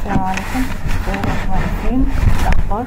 السلام عليكم ازيكم يا باشمهندسين الاخبار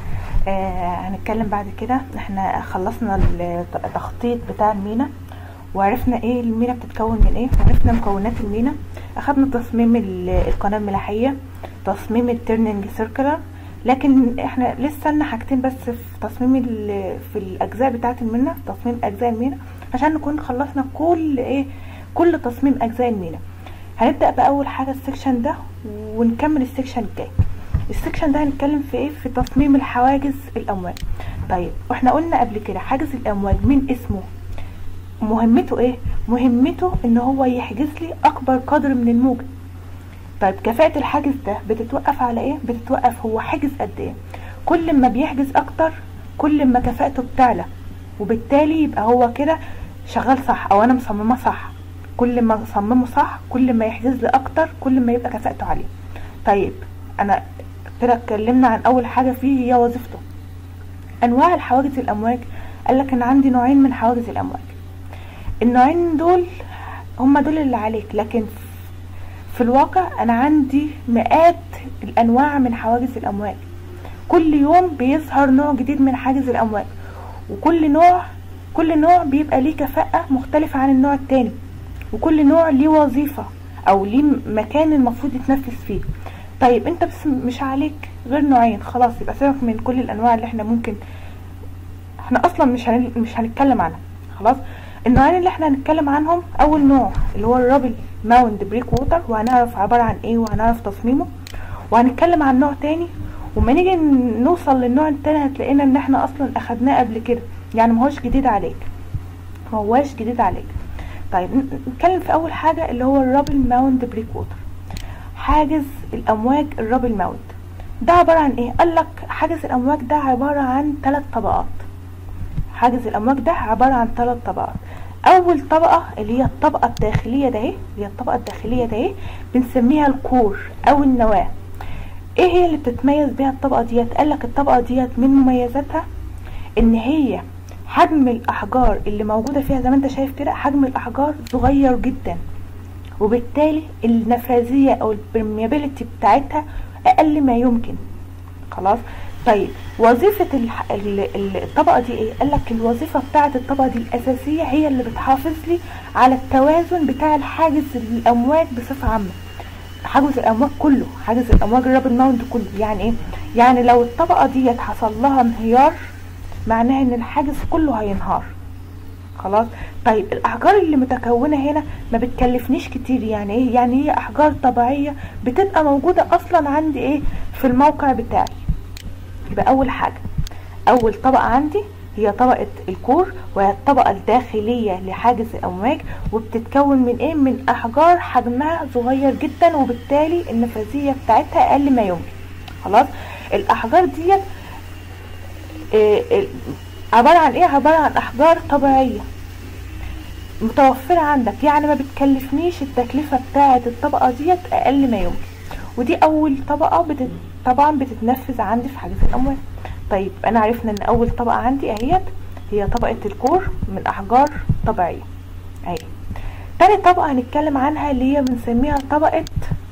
آه هنتكلم بعد كده احنا خلصنا التخطيط بتاع المينا وعرفنا ايه المينا بتتكون من ايه وعرفنا مكونات المينا اخدنا تصميم ال- القناه الملاحيه تصميم الترننج سيركلر لكن احنا لسه لنا حاجتين بس في تصميم ال- في الاجزاء بتاعه المينا في تصميم اجزاء المينا عشان نكون خلصنا كل ايه كل تصميم اجزاء المينا هنبدا باول حاجه السكشن ده ونكمل السكشن الجاي السكشن ده هنتكلم في ايه في تصميم الحواجز الامواج طيب واحنا قلنا قبل كده حاجز الامواج من اسمه مهمته ايه مهمته ان هو يحجز لي اكبر قدر من الموجة طيب كفاءة الحاجز ده بتتوقف على ايه بتتوقف هو حجز قد ايه كل ما بيحجز اكتر كل ما كفاءته بتعلى وبالتالي يبقى هو كده شغال صح او انا مصممه صح كل ما اصممه صح كل ما يحجز لي اكتر كل ما يبقى كفاءته عاليه طيب انا كده اتكلمنا عن اول حاجه فيه هي وظيفته انواع الحواجز الامواج قال لك ان عندي نوعين من حواجز الامواج النوعين دول هما دول اللي عليك لكن في الواقع انا عندي مئات الانواع من حواجز الامواج كل يوم بيظهر نوع جديد من حاجز الامواج وكل نوع كل نوع بيبقى ليه كفاءة مختلفة عن النوع التاني وكل نوع ليه وظيفة او ليه مكان المفروض يتنفذ فيه طيب انت بس مش عليك غير نوعين خلاص يبقى سيبك من كل الانواع اللي احنا ممكن احنا اصلا مش هن... مش هنتكلم عنها خلاص النوعين اللي احنا هنتكلم عنهم اول نوع اللي هو الرابل ماوند بريك ووتر وهنعرف عبارة عن ايه وهنعرف تصميمه وهنتكلم عن نوع تاني وما نيجي نوصل للنوع التاني هتلاقينا ان احنا اصلا اخدناه قبل كده يعني ما هوش جديد عليك ما هواش جديد عليك طيب نتكلم في اول حاجة اللي هو الرابل ماوند بريك ووتر حاجز الامواج الرابل ماوند ده عبارة عن ايه قال لك حاجز الامواج ده عبارة عن ثلاث طبقات حاجز الامواج ده عبارة عن ثلاث طبقات اول طبقة اللي هي الطبقة الداخلية ده ايه اللي هي الطبقة الداخلية ده ايه بنسميها الكور او النواة ايه هي اللي بتتميز بيها الطبقة ديت قال لك الطبقة ديت من مميزاتها ان هي حجم الاحجار اللي موجودة فيها زي ما انت شايف كده حجم الاحجار صغير جدا وبالتالي النفاذية او البرميابيليتي بتاعتها اقل ما يمكن خلاص طيب وظيفة الح... ال... ال... الطبقة دي ايه قال لك الوظيفة بتاعة الطبقة دي الاساسية هي اللي بتحافظ لي على التوازن بتاع الحاجز الامواج بصفة عامة حاجز الامواج كله حاجز الامواج الرابل ماوند كله يعني ايه يعني لو الطبقة ديت حصل لها انهيار معناها ان الحاجز كله هينهار خلاص طيب الاحجار اللي متكونه هنا ما بتكلفنيش كتير يعني ايه يعني هي احجار طبيعيه بتبقى موجوده اصلا عندي ايه في الموقع بتاعي يبقى اول حاجه اول طبقه عندي هي طبقة الكور وهي الطبقة الداخلية لحاجز الأمواج وبتتكون من إيه؟ من أحجار حجمها صغير جدا وبالتالي النفاذية بتاعتها أقل ما يمكن خلاص الأحجار ديت إيه إيه عبارة عن إيه؟ عبارة عن أحجار طبيعية متوفرة عندك يعني ما بتكلفنيش التكلفة بتاعة الطبقة ديت أقل ما يمكن ودي أول طبقة بتت... طبعا بتتنفذ عندي في حاجز الأموال طيب أنا عرفنا إن أول طبقة عندي أهيت هي طبقة الكور من أحجار طبيعية أهي تاني طبقة هنتكلم عنها اللي هي بنسميها طبقة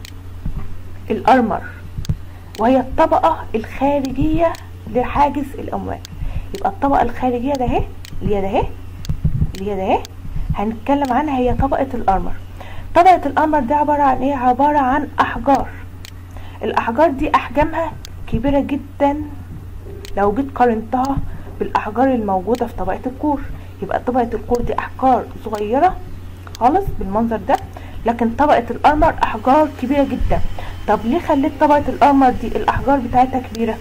الأرمر وهي الطبقة الخارجية لحاجز الأمواج يبقى الطبقة الخارجية ده اهي اللي هي ده اهي اللي هي ده اهي هنتكلم عنها هي طبقة الأرمر طبقة الأرمر دي عبارة عن ايه عبارة عن أحجار الأحجار دي أحجامها كبيرة جدا لو جيت قارنتها بالأحجار الموجودة في طبقة الكور يبقى طبقة الكور دي أحجار صغيرة خالص بالمنظر ده لكن طبقة الأرمر أحجار كبيرة جدا طب ليه خليت طبقة الأرمر دي الأحجار بتاعتها كبيرة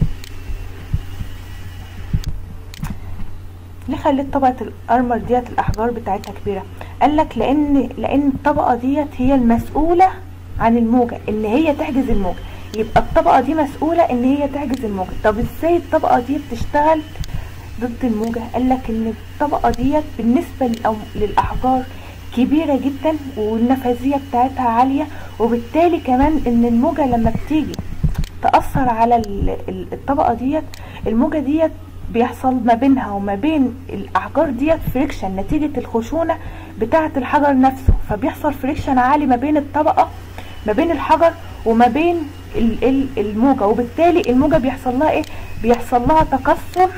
ليه خليت طبقة الأرمر ديت الأحجار بتاعتها كبيرة قال لك لأن لأن الطبقة ديت هي المسؤولة عن الموجة إن هي تحجز الموجة يبقى الطبقة دي مسؤولة إن هي تحجز الموجة طب إزاي الطبقة دي بتشتغل ضد الموجة قال لك إن الطبقة ديت بالنسبة للأحجار كبيرة جدا والنفاذية بتاعتها عالية وبالتالي كمان إن الموجة لما بتيجي تأثر على الطبقة ديت الموجة ديت بيحصل ما بينها وما بين الاحجار ديت فريكشن نتيجة الخشونة بتاعة الحجر نفسه فبيحصل فريكشن عالي ما بين الطبقة ما بين الحجر وما بين ال- ال- الموجة وبالتالي الموجة بيحصل لها ايه بيحصل لها تكسر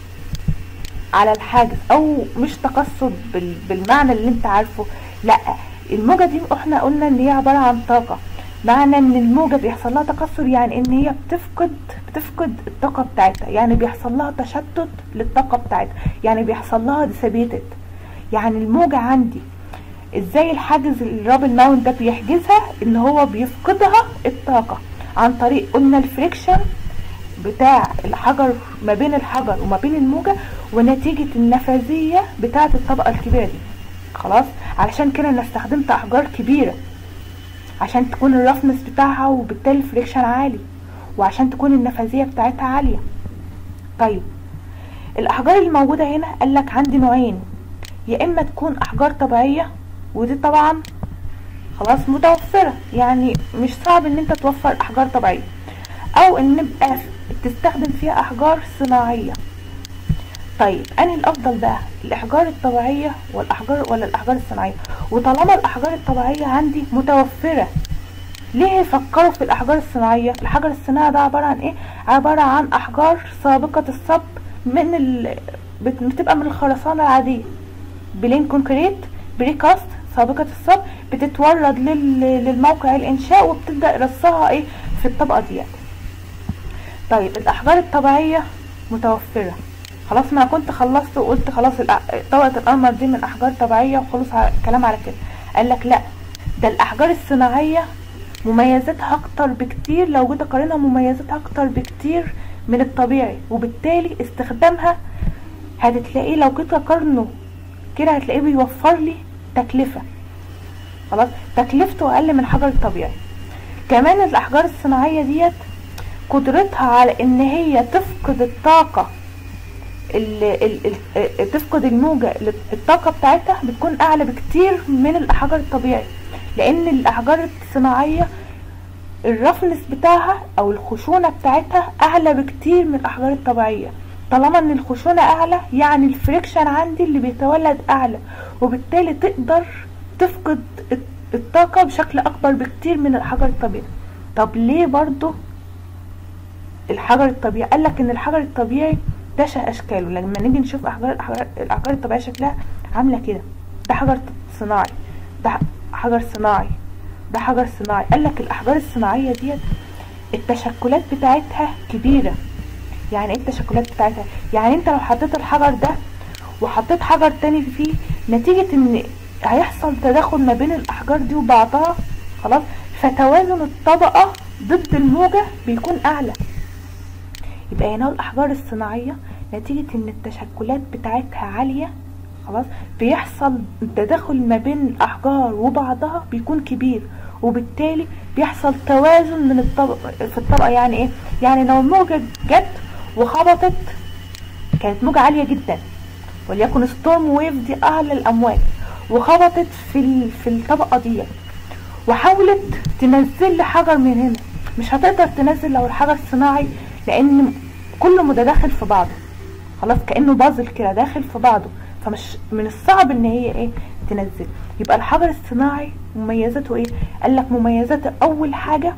على الحاجز او مش تكسر بال- بالمعنى اللي انت عارفه لا الموجة دي احنا قلنا ان هي عبارة عن طاقة معنى ان الموجة بيحصل لها تكسر يعني ان هي بتفقد بتفقد الطاقة بتاعتها يعني بيحصل لها تشتت للطاقة بتاعتها يعني بيحصل لها ديسابيتد يعني الموجة عندي ازاي الحاجز الرابل ماونت ده بيحجزها ان هو بيفقدها الطاقة عن طريق قلنا الفريكشن بتاع الحجر ما بين الحجر وما بين الموجة ونتيجة النفاذية بتاعة الطبقة الكبيرة دي خلاص علشان كده انا استخدمت احجار كبيرة عشان تكون الرفنس بتاعها وبالتالي الفريكشن عالي وعشان تكون النفاذية بتاعتها عالية طيب الاحجار الموجودة هنا قالك عندي نوعين يا اما تكون احجار طبيعية ودي طبعا خلاص متوفرة يعني مش صعب ان انت توفر احجار طبيعية او ان نبقى تستخدم فيها احجار صناعية طيب انهي الافضل بقى الاحجار الطبيعية والاحجار ولا الاحجار الصناعية وطالما الاحجار الطبيعية عندي متوفرة ليه يفكروا في الاحجار الصناعية الحجر الصناعي ده عبارة عن ايه عبارة عن احجار سابقة الصب من ال... بت- بتبقى من الخرسانة العادية بلين كونكريت بريكاست سابقة الصب بتتورد لل... للموقع الانشاء وبتبدأ رصها ايه في الطبقة ديت طيب الاحجار الطبيعية متوفرة خلاص ما أنا كنت خلصت وقلت خلاص الأ- طبقة القمر دي من احجار طبيعية وخلص على الكلام على كده قال لك لا ده الاحجار الصناعية مميزاتها اكتر بكتير لو جيت اقارنها مميزاتها اكتر بكتير من الطبيعي وبالتالي استخدامها هتلاقيه لو جيت اقارنه كده هتلاقيه بيوفر لي تكلفة خلاص تكلفته اقل من الحجر الطبيعي كمان الاحجار الصناعية ديت قدرتها على ان هي تفقد الطاقة ال ال ال تفقد الموجة ال- الطاقة بتاعتها بتكون اعلى بكتير من الاحجار الطبيعي لان الاحجار الصناعية الرفنس بتاعها او الخشونة بتاعتها اعلى بكتير من الاحجار الطبيعية طالما ان الخشونة اعلى يعني الفريكشن عندي اللي بيتولد اعلى وبالتالي تقدر تفقد الت- الطاقة بشكل اكبر بكتير من الحجر الطبيعي طب ليه برضو الحجر الطبيعي قال لك ان الحجر الطبيعي ده ش- اشكاله لما نيجي نشوف احجار الاحجار الأحجار الطبيعيه شكلها عامله كده ده حجر صناعي ده حجر صناعي ده حجر صناعي قال لك الاحجار الصناعيه ديت التشكلات بتاعتها كبيره يعني ايه التشكلات بتاعتها يعني انت لو حطيت الحجر ده وحطيت حجر تاني فيه نتيجة ان هيحصل تداخل ما بين الاحجار دي وبعضها خلاص فتوازن الطبقة ضد الموجة بيكون اعلى يبقى هنا الاحجار الصناعية نتيجة ان التشكلات بتاعتها عالية خلاص بيحصل تداخل ما بين الاحجار وبعضها بيكون كبير وبالتالي بيحصل توازن من الطبقة في الطبقة يعني ايه يعني لو الموجة جت وخبطت كانت موجة عالية جدا وليكن ستورم ويف دي اعلى الامواج وخبطت في ال- في الطبقة دي وحاولت تنزل لي حجر من هنا مش هتقدر تنزل لو الحجر صناعي لان كله متداخل في بعضه خلاص كانه بازل كده داخل في بعضه فمش من الصعب ان هي ايه تنزل يبقى الحجر الصناعي مميزاته ايه قال لك مميزاته اول حاجه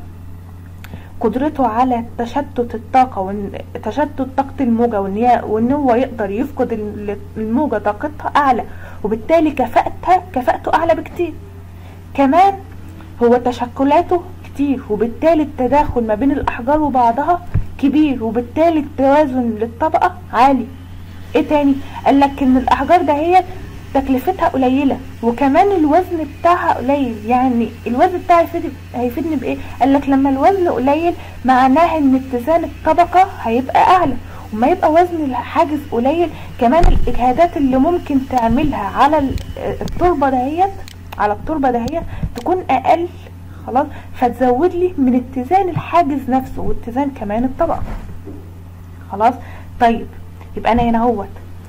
قدرته على تشتت الطاقه وان تشتت طاقه الموجه وان هي وان هو يقدر يفقد ال- الموجه طاقتها اعلى وبالتالي كفاءتها كفاءته اعلى بكتير كمان هو تشكلاته كتير وبالتالي التداخل ما بين الاحجار وبعضها كبير وبالتالي التوازن للطبقه عالي ايه تاني قال لك ان الاحجار ده هي تكلفتها قليله وكمان الوزن بتاعها قليل يعني الوزن بتاعها يفيد هيفيدني بايه قال لك لما الوزن قليل معناه ان اتزان الطبقه هيبقى اعلى وما يبقى وزن الحاجز قليل كمان الاجهادات اللي ممكن تعملها على ال- التربه دهيت على التربه دهيت تكون اقل خلاص فتزود لي من اتزان الحاجز نفسه واتزان كمان الطبقه خلاص طيب يبقى انا هنا اهوت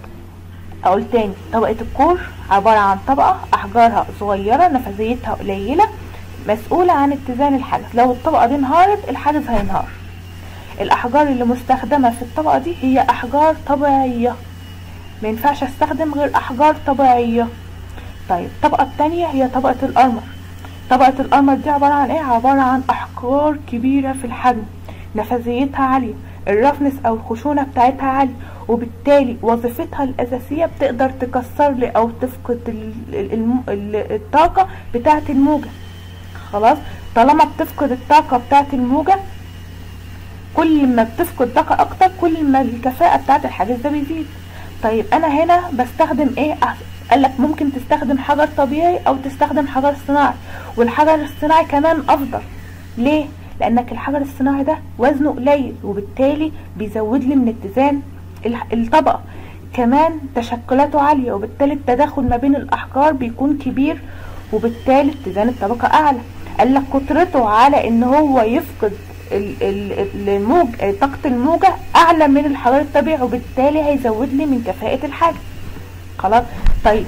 اقول تاني طبقة الكور عبارة عن طبقة احجارها صغيرة نفاذيتها قليلة مسؤولة عن اتزان الحجز لو الطبقة دي انهارت الحجز هينهار الاحجار اللي مستخدمة في الطبقة دي هي احجار طبيعية ما ينفعش استخدم غير احجار طبيعية طيب الطبقة التانية هي طبقة الارمر طبقة القمر دي عبارة عن ايه عبارة عن احجار كبيرة في الحجم نفاذيتها عالية الرفنس او الخشونة بتاعتها عالية وبالتالي وظيفتها الاساسية بتقدر تكسر لي او تفقد ال- ال- الم- ال- الطاقة بتاعة الموجة خلاص طالما بتفقد الطاقة بتاعة الموجة كل ما بتفقد طاقة اكتر كل ما الكفاءة بتاعة الحاجز ده بيزيد طيب انا هنا بستخدم ايه أح- قال لك ممكن تستخدم حجر طبيعي او تستخدم حجر صناعي والحجر الصناعي كمان افضل ليه لانك الحجر الصناعي ده وزنه قليل وبالتالي بيزود لي من اتزان الح- الطبقة كمان تشكلاته عالية وبالتالي التداخل ما بين الاحجار بيكون كبير وبالتالي اتزان الطبقة اعلى قال لك قدرته على ان هو يفقد ال- ال- الموج طاقة الموجة اعلى من الحجر الطبيعي وبالتالي هيزود لي من كفاءة الحاجة خلاص طيب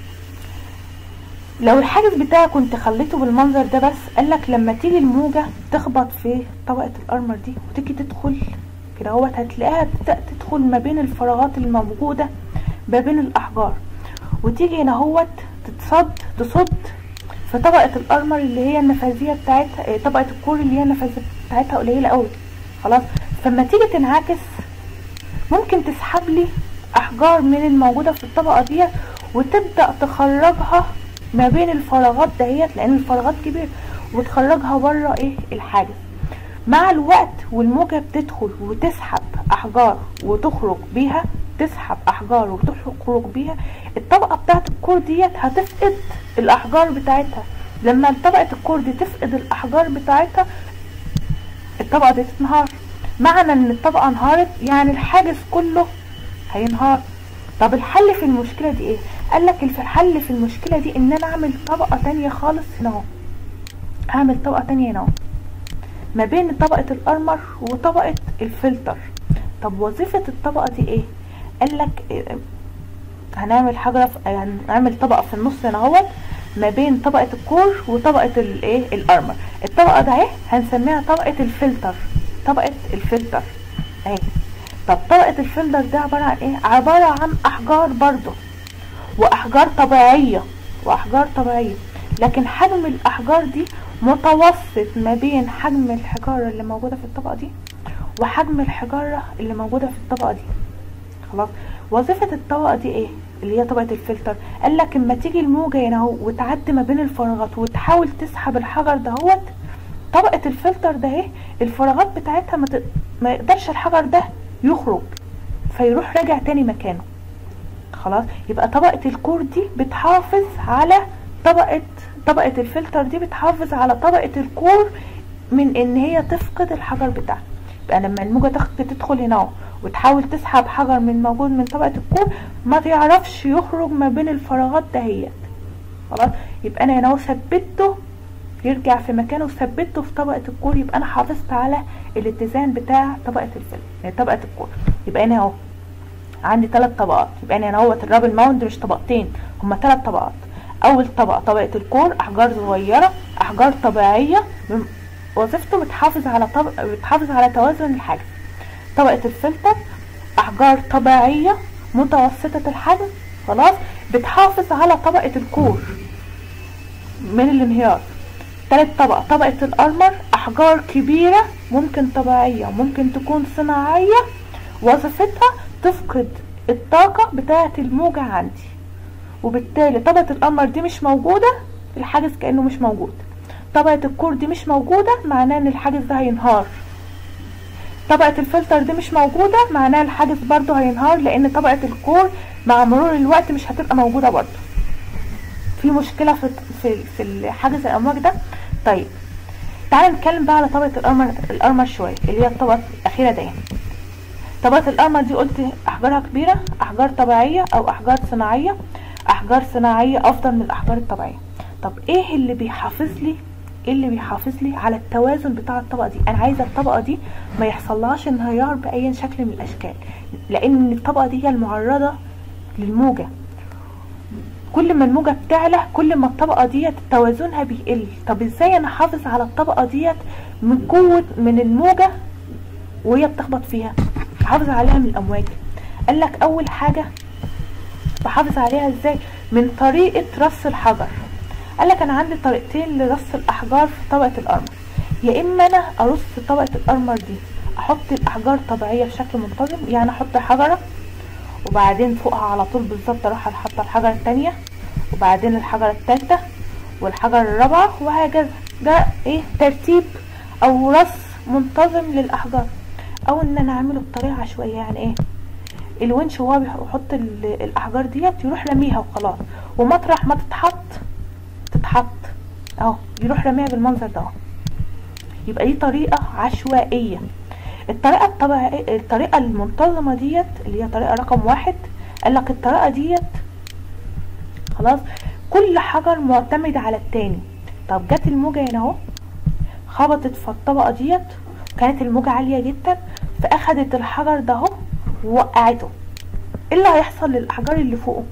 لو الحاجز بتاعك كنت خليته بالمنظر ده بس قالك لما تيجي الموجة تخبط في طبقة الارمر دي وتيجي تدخل كده اهوت هتلاقيها تبدأ تدخل ما بين الفراغات الموجودة ما بين الاحجار وتيجي هنا اهوت تتصد تصد في طبقة الارمر اللي هي النفاذية بتاعتها آه، طبقة الكور اللي هي النفاذية بتاعتها قليلة قوي خلاص فلما تيجي تنعكس ممكن تسحب لي احجار من الموجودة في الطبقة ديت وتبدأ تخرجها ما بين الفراغات دهيت لان الفراغات كبيرة وتخرجها بره ايه الحاجز مع الوقت والموجة بتدخل وتسحب احجار وتخرج بيها تسحب احجار وتخرج بيها الطبقة بتاعت الكور ديت هتفقد الاحجار بتاعتها لما طبقة الكور دي تفقد الاحجار بتاعتها الطبقة دي تنهار معنى ان الطبقة انهارت يعني الحاجز كله هينهار طب الحل في المشكلة دي ايه قال لك الحل في المشكلة دي ان انا اعمل طبقة تانية خالص هنا اهو هعمل طبقة تانية هنا اهو ما بين طبقة الارمر وطبقة الفلتر طب وظيفة الطبقة دي ايه قال لك إيه هنعمل حجرة في يعني هنعمل طبقة في النص هنا اهوت ما بين طبقة الكور وطبقة الايه الارمر الطبقة ده اهي هنسميها طبقة الفلتر طبقة الفلتر اهي طب طبقة الفلتر ده عبارة عن ايه عبارة عن احجار برضو واحجار طبيعية واحجار طبيعية لكن حجم الاحجار دي متوسط ما بين حجم الحجارة اللي موجودة في الطبقة دي وحجم الحجارة اللي موجودة في الطبقة دي خلاص وظيفة الطبقة دي ايه اللي هي طبقة الفلتر قال لك اما تيجي الموجة هنا اهو وتعدي ما بين الفراغات وتحاول تسحب الحجر دهوت طبقة الفلتر ده ايه الفراغات بتاعتها ما, ت... ما يقدرش الحجر ده يخرج فيروح راجع تاني مكانه خلاص يبقى طبقة الكور دي بتحافظ على طبقة طبقة الفلتر دي بتحافظ على طبقة الكور من ان هي تفقد الحجر بتاعها يبقى لما الموجة تخ- تدخل هنا اهو وتحاول تسحب حجر من موجود من طبقة الكور ما تعرفش يخرج ما بين الفراغات دهيت خلاص يبقى انا هنا اهو ثبته يرجع في مكانه وثبته في طبقة الكور يبقى انا حافظت على الاتزان بتاع طبقة الفلتر طبقة الكور يبقى انا اهو عندي ثلاث طبقات يبقى انا اهوت الرابل ماوند مش طبقتين هما ثلاث طبقات اول طبقه طبقه الكور احجار صغيره احجار طبيعيه من- وظيفته بتحافظ على طب... بتحافظ على توازن الحجم طبقه الفلتر احجار طبيعيه متوسطه الحجم خلاص بتحافظ على طبقه الكور من الانهيار تالت طبقة طبقة الأرمر أحجار كبيرة ممكن طبيعية ممكن تكون صناعية وظيفتها تفقد الطاقة بتاعة الموجة عندي وبالتالي طبقة القمر دي مش موجودة الحاجز كأنه مش موجود طبقة الكور دي مش موجودة معناه ان الحاجز ده هينهار طبقة الفلتر دي مش موجودة معناه الحاجز برضو هينهار لان طبقة الكور مع مرور الوقت مش هتبقى موجودة برضو في مشكلة في في في الحاجز الامواج ده طيب تعالى نتكلم بقى على طبقة القمر القمر شوية اللي هي الطبقة الأخيرة دي طبقة القمر دي قلت أحجارها كبيرة أحجار طبيعية أو أحجار صناعية أحجار صناعية أفضل من الأحجار الطبيعية طب إيه اللي بيحافظ لي إيه اللي بيحافظ لي على التوازن بتاع الطبقة دي أنا عايزة الطبقة دي ما يحصلهاش انهيار بأي شكل من الأشكال لأن الطبقة دي هي المعرضة للموجة كل ما الموجة بتعلى كل ما الطبقة ديت توازنها بيقل طب ازاي انا احافظ على الطبقة ديت من قوة من الموجة وهي بتخبط فيها احافظ عليها من الامواج قال لك اول حاجة بحافظ عليها ازاي من طريقة رص الحجر قال لك انا عندي طريقتين لرص الاحجار في طبقه القرمر يا اما انا ارص طبقه القرمر دي احط الاحجار طبيعيه بشكل منتظم يعني احط حجره وبعدين فوقها على طول بالظبط اروح حاطه الحجره التانية وبعدين الحجره التالتة والحجره الرابعه وهكذا ده ايه ترتيب او رص منتظم للاحجار او ان انا اعمله بطريقه عشوائيه يعني ايه الونش وهو بيحط ال- الاحجار ديت يروح رميها وخلاص ومطرح ما تتحط تتحط اهو يروح رميها بالمنظر ده اهو يبقى دي طريقه عشوائيه الطريقه الطبيعيه الطريقه المنتظمه ديت اللي هي طريقه رقم واحد قال لك الطريقه ديت خلاص كل حجر معتمد على التاني طب جت الموجه هنا اهو خبطت في الطبقه ديت كانت الموجه عاليه جدا فاخدت الحجر ده اهو ووقعته ايه اللي هيحصل للاحجار اللي فوقه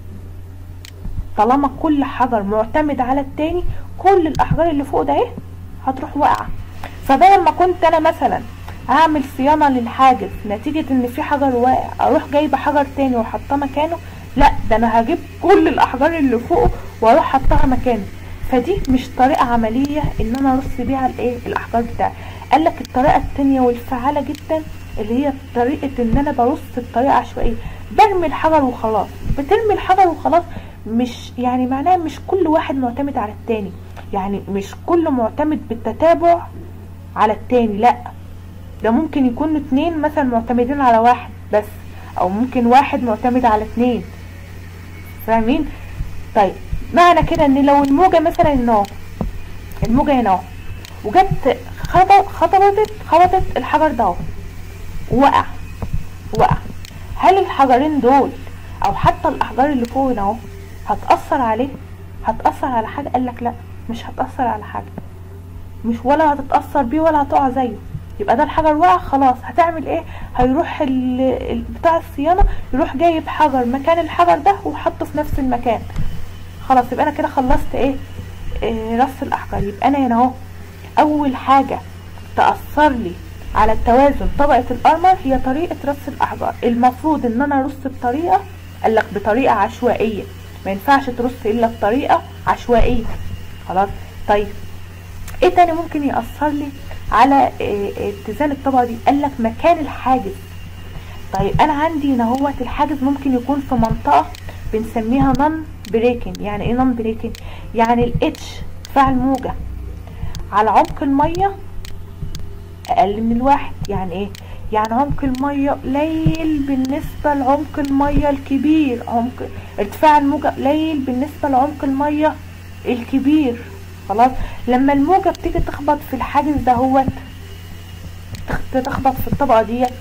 طالما كل حجر معتمد على التاني كل الاحجار اللي فوق ده ايه هتروح واقعه فبدل ما كنت انا مثلا هعمل صيانه للحاجز نتيجه ان في حجر واقع اروح جايبه حجر تاني واحطاه مكانه لا ده انا هجيب كل الاحجار اللي فوقه واروح حطها مكانه فدي مش طريقه عمليه ان انا ارص بيها الايه الاحجار بتاعي قال لك الطريقه التانية والفعاله جدا اللي هي طريقه ان انا برص بطريقه عشوائيه برمي الحجر وخلاص بترمي الحجر وخلاص مش يعني معناها مش كل واحد معتمد على التاني يعني مش كله معتمد بالتتابع على التاني لا ده ممكن يكون اتنين مثلا معتمدين على واحد بس او ممكن واحد معتمد على اتنين فاهمين طيب معنى كده ان لو الموجة مثلا هنا اهو الموجة هنا اهو وجت خبط خبطت خبطت الحجر ده اهو وقع وقع هل الحجرين دول او حتى الاحجار اللي فوق هنا اهو هتأثر عليه هتأثر على حاجة قالك لا مش هتأثر على حاجة مش ولا هتتأثر بيه ولا هتقع زيه يبقى ده الحجر وقع خلاص هتعمل ايه هيروح ال- ال- بتاع الصيانة يروح جايب حجر مكان الحجر ده وحطه في نفس المكان خلاص يبقى انا كده خلصت ايه, إيه رص الاحجار يبقى انا هنا اهو اول حاجة تأثر لي على التوازن طبقة القمر هي طريقة رص الأحجار المفروض إن أنا أرص بطريقة قالك بطريقة عشوائية ما ينفعش ترص إلا بطريقة عشوائية خلاص طيب ايه تاني ممكن يأثر لي على إيه إيه اتزان الطبقة دي قالك مكان الحاجز طيب انا عندي هنا هو الحاجز ممكن يكون في منطقة بنسميها نون بريكنج يعني ايه نون بريكنج يعني الاتش ارتفاع الموجة على عمق المية اقل من الواحد يعني ايه يعني عمق المية قليل بالنسبة لعمق المية الكبير عمق ارتفاع الموجة قليل بالنسبة لعمق المية الكبير خلاص لما الموجة بتيجي تخبط في الحاجز دهوت تخ- تخبط في الطبقة ديت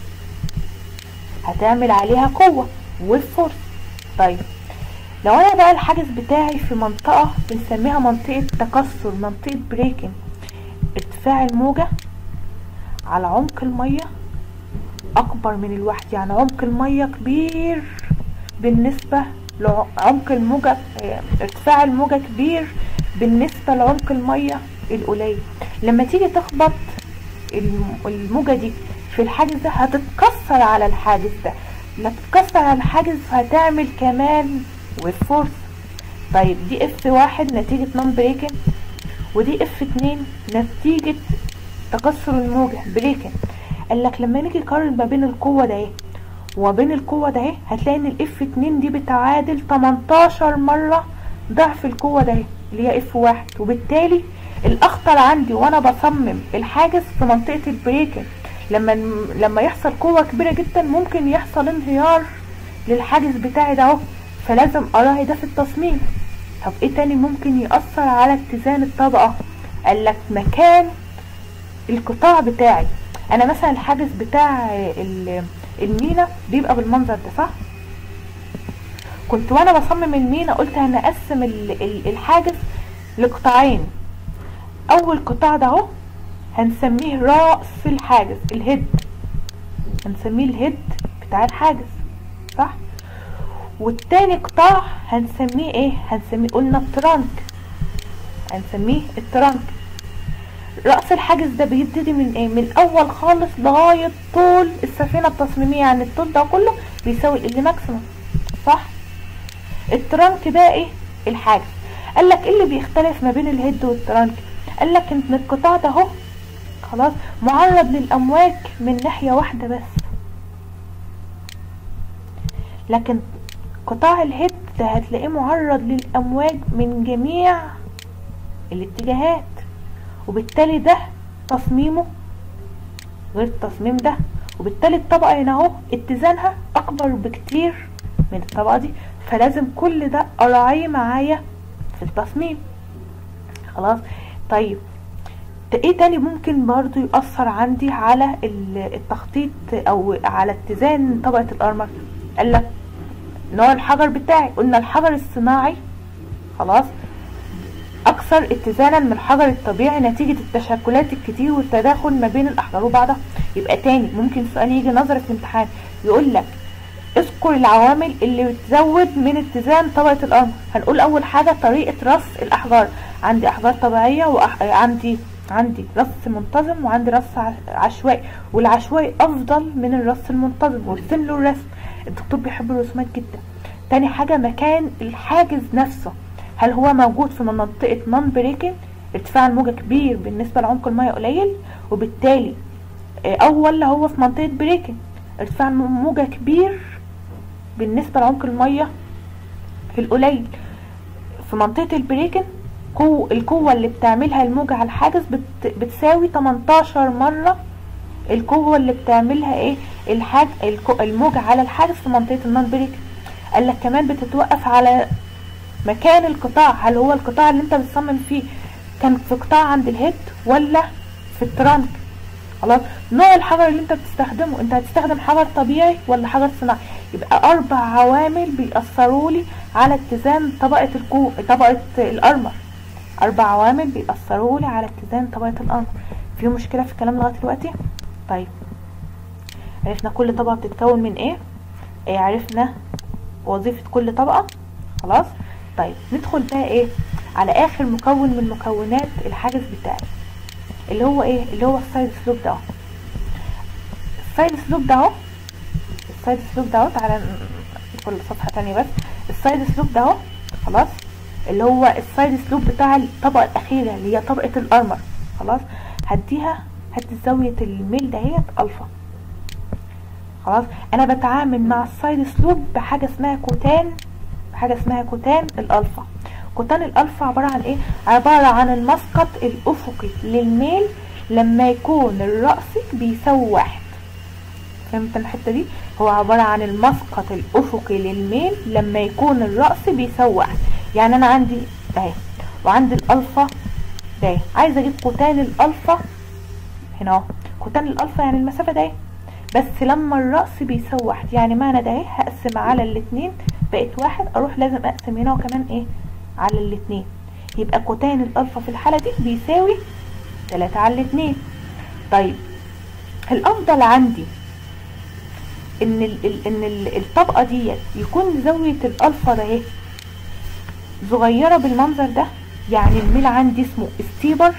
هتعمل عليها قوة والفورس طيب لو انا بقى الحاجز بتاعي في منطقة بنسميها منطقة تكسر منطقة بريكنج ارتفاع الموجة على عمق المية اكبر من الواحد يعني عمق المية كبير بالنسبة لعمق الموجة اه، ارتفاع الموجة كبير بالنسبة لعمق المية القليل لما تيجي تخبط الم- الموجة دي في الحاجز ده هتتكسر على الحاجز ده لما تتكسر على الحاجز هتعمل كمان والفورس طيب دي اف واحد نتيجة نون بريكن ودي اف اتنين نتيجة تكسر الموجة بريكن قال لك لما نيجي نقارن ما بين القوة ده ايه وما بين القوة ده ايه هتلاقي ان الاف اتنين دي بتعادل 18 مرة ضعف القوة ده ايه اللي هي اف واحد وبالتالي الاخطر عندي وانا بصمم الحاجز في منطقة البريكن لما لما يحصل قوة كبيرة جدا ممكن يحصل انهيار للحاجز بتاعي ده اهو فلازم اراعي ده في التصميم طب ايه تاني ممكن يأثر على اتزان الطبقة قال لك مكان القطاع بتاعي انا مثلا الحاجز بتاع ال- المينا بيبقى بالمنظر ده صح كنت وانا بصمم المينا قلت هنقسم ال- ال- الحاجز لقطاعين اول قطاع ده اهو هنسميه راس الحاجز الهيد هنسميه الهيد بتاع الحاجز صح والتاني قطاع هنسميه ايه هنسميه قلنا الترانك هنسميه الترانك رأس الحاجز ده بيبتدي من ايه من اول خالص لغاية طول السفينة التصميمية يعني الطول ده كله بيساوي ال ماكسيمم صح الترانك بقى ايه الحاجز قال لك ايه اللي بيختلف ما بين الهيد والترانك قال لك ان القطاع ده اهو خلاص معرض للامواج من ناحية واحدة بس لكن قطاع الهيد ده هتلاقيه معرض للامواج من جميع الاتجاهات وبالتالي ده تصميمه غير التصميم ده وبالتالي الطبقة هنا اهو اتزانها اكبر بكتير من الطبقة دي فلازم كل ده اراعيه معايا في التصميم خلاص طيب ايه تاني ممكن برضو يأثر عندي على التخطيط او على اتزان طبقة الارمر قال لك نوع الحجر بتاعي قلنا الحجر الصناعي خلاص اكثر اتزانا من الحجر الطبيعي نتيجة التشكلات الكتير والتداخل ما بين الاحجار وبعضها يبقى تاني ممكن سؤال يجي نظري في الامتحان يقول لك اذكر العوامل اللي بتزود من اتزان طبقة الارض هنقول اول حاجة طريقة رص الاحجار عندي احجار طبيعية وعندي عندي رص منتظم وعندي رص عشوائي والعشوائي افضل من الرص المنتظم وارسم له الرسم الدكتور بيحب الرسومات جدا تاني حاجة مكان الحاجز نفسه هل هو موجود في منطقة نون بريكنج ارتفاع الموجة كبير بالنسبة لعمق المية قليل وبالتالي او ولا هو في منطقة بريكنج ارتفاع الموجة كبير بالنسبة لعمق المية القليل في منطقة البريكن قو القوة اللي بتعملها الموجة على الحاجز بت بتساوي 18 مرة القوة اللي بتعملها ايه الحاج الموجة على الحاجز في منطقة النون بريكن قال لك كمان بتتوقف على مكان القطاع هل هو القطاع اللي انت بتصمم فيه كان في قطاع عند الهيد ولا في الترانك خلاص نوع الحجر اللي انت بتستخدمه انت هتستخدم حجر طبيعي ولا حجر صناعي يبقى اربع عوامل بيأثروا لي على اتزان طبقة الكو طبقة الارمر اربع عوامل بيأثروا لي على اتزان طبقة الارمر في مشكلة في الكلام لغاية دلوقتي طيب عرفنا كل طبقة بتتكون من ايه, ايه عرفنا وظيفة كل طبقة خلاص طيب ندخل بقى ايه على اخر مكون من مكونات الحاجز بتاعي اللي هو ايه اللي هو السايد سلوب ده السايد سلوب ده اهو السايد سلوب ده اهو تعالى كل صفحه تانية بس السايد سلوب ده اهو خلاص اللي هو السايد سلوب بتاع الطبقه الاخيره اللي هي طبقه الارمر خلاص هديها هدي زاويه الميل دهيت الفا خلاص انا بتعامل مع السايد سلوب بحاجه اسمها كوتان بحاجه اسمها كوتان الالفا كوتان الالفا عبارة عن ايه عبارة عن المسقط الافقي للميل لما يكون الرأسي بيساوي واحد فهمت الحتة دي هو عبارة عن المسقط الافقي للميل لما يكون الرأس بيساوي واحد يعني انا عندي اهي وعندي الالفا ده عايزه اجيب كوتان الالفا هنا اهو كوتان الالفا يعني المسافة ده بس لما الرأس بيساوي واحد يعني معنى ده هقسم على الاتنين بقت واحد اروح لازم اقسم هنا وكمان ايه على الاتنين يبقى كوتان الالفا في الحالة دي بيساوي تلاتة على الاتنين طيب الافضل عندي ان ال ان ال الطبقة ديت يكون زاوية الالفا ده اهي صغيرة بالمنظر ده يعني الميل عندي اسمه ستيبر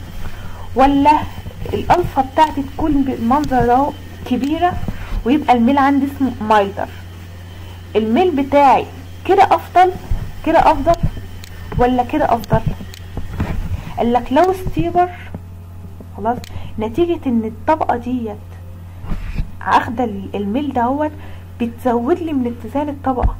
ولا الالفا بتاعتي تكون بالمنظر ده كبيرة ويبقى الميل عندي اسمه مايلدر الميل بتاعي كده افضل كده افضل ولا كده افضل قال لك لو ستيبر خلاص نتيجة ان الطبقة ديت اخده الميل دهوت بتزود لي من اتزان الطبقة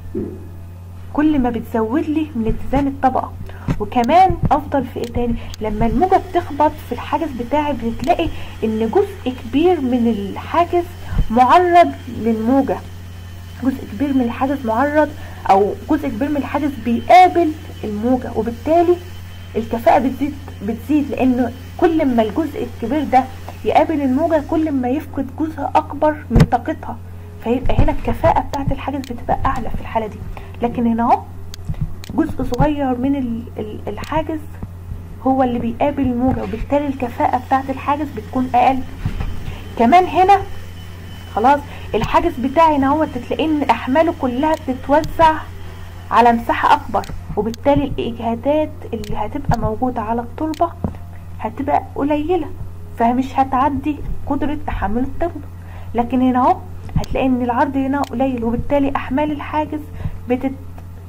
كل ما بتزود لي من اتزان الطبقة وكمان افضل في ايه تاني لما الموجة بتخبط في الحاجز بتاعي بتلاقي ان جزء كبير من الحاجز معرض للموجة جزء كبير من الحاجز معرض او جزء كبير من الحاجز بيقابل الموجة وبالتالي الكفاءة بتزيد بتزيد لان كل ما الجزء الكبير ده يقابل الموجة كل ما يفقد جزء اكبر من طاقتها فيبقى هنا الكفاءة بتاعت الحاجز بتبقى اعلى في الحالة دي لكن هنا اهو جزء صغير من الحاجز هو اللي بيقابل الموجة وبالتالي الكفاءة بتاعت الحاجز بتكون اقل كمان هنا خلاص الحاجز بتاعي هنا هو تلاقي ان احماله كلها بتتوزع على مساحة اكبر وبالتالي الاجهادات اللي هتبقى موجودة على التربة هتبقى قليلة فمش هتعدي قدرة تحمل التربة لكن هنا اهو هتلاقي ان العرض هنا قليل وبالتالي احمال الحاجز بتت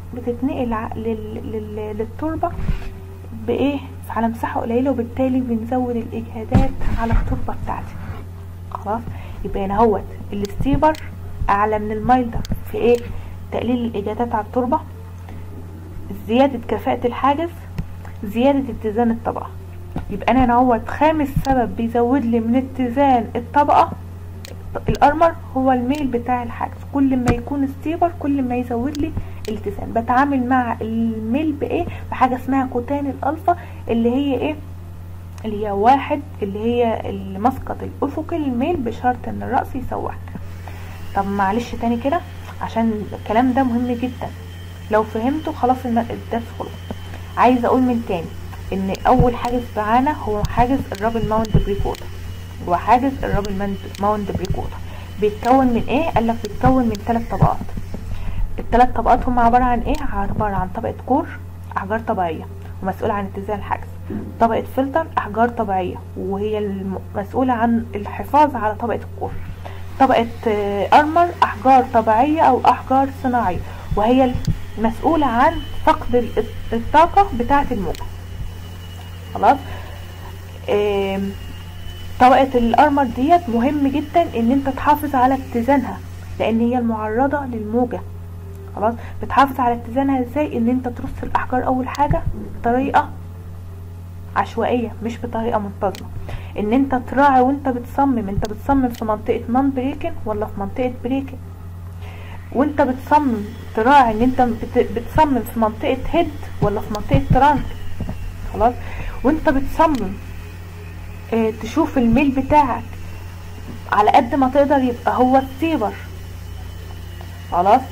بتتنقل ع- لل... لل... للتربة بايه على مساحة قليلة وبالتالي بنزود الاجهادات على التربة بتاعتي خلاص يبقى هنا هوت الستيبر اعلى من المايلدر في ايه تقليل الاجهادات على التربة زيادة كفاءة الحاجز زيادة اتزان الطبقة يبقى انا هوت خامس سبب بيزود لي من اتزان الطبقة الارمر هو الميل بتاع الحاجز كل ما يكون ستيبر كل ما يزود لي الاتزان بتعامل مع الميل بايه بحاجه اسمها كوتان الالفا اللي هي ايه اللي هي واحد اللي هي المسقط الافقي للميل بشرط ان الراس يسوح طب معلش تاني كده عشان الكلام ده مهم جدا لو فهمته خلاص الم- الدرس خلص عايزه اقول من تاني ان اول حاجز معانا هو حاجز الرابل ماونت بريكوتا وحاجز الرابل ماونت- ماونت بريكوتا بيتكون من ايه قالك بيتكون من ثلاث طبقات الثلاث طبقات هم عبارة عن ايه عبارة عن طبقة كور احجار طبيعية ومسؤولة عن اتزان الحجز طبقة فلتر احجار طبيعية وهي المسؤولة عن الحفاظ على طبقة الكور طبقة آه، ارمر احجار طبيعية او احجار صناعية وهي المسؤولة عن فقد ال- الطاقة بتاعة الموجة خلاص آم، طبقة الارمر ديت مهم جدا ان انت تحافظ على اتزانها لان هي المعرضة للموجة خلاص بتحافظ على اتزانها ازاي ان انت ترص الاحجار اول حاجة بطريقة عشوائية مش بطريقة منتظمة ان انت تراعي وانت بتصمم انت بتصمم في منطقة نون بريكن ولا في منطقة بريكن وانت بتصمم تراعي ان انت بت- بتصمم في منطقة هيد ولا في منطقة ترانك خلاص وانت بتصمم اه تشوف الميل بتاعك على قد ما تقدر يبقى هو ستيبر خلاص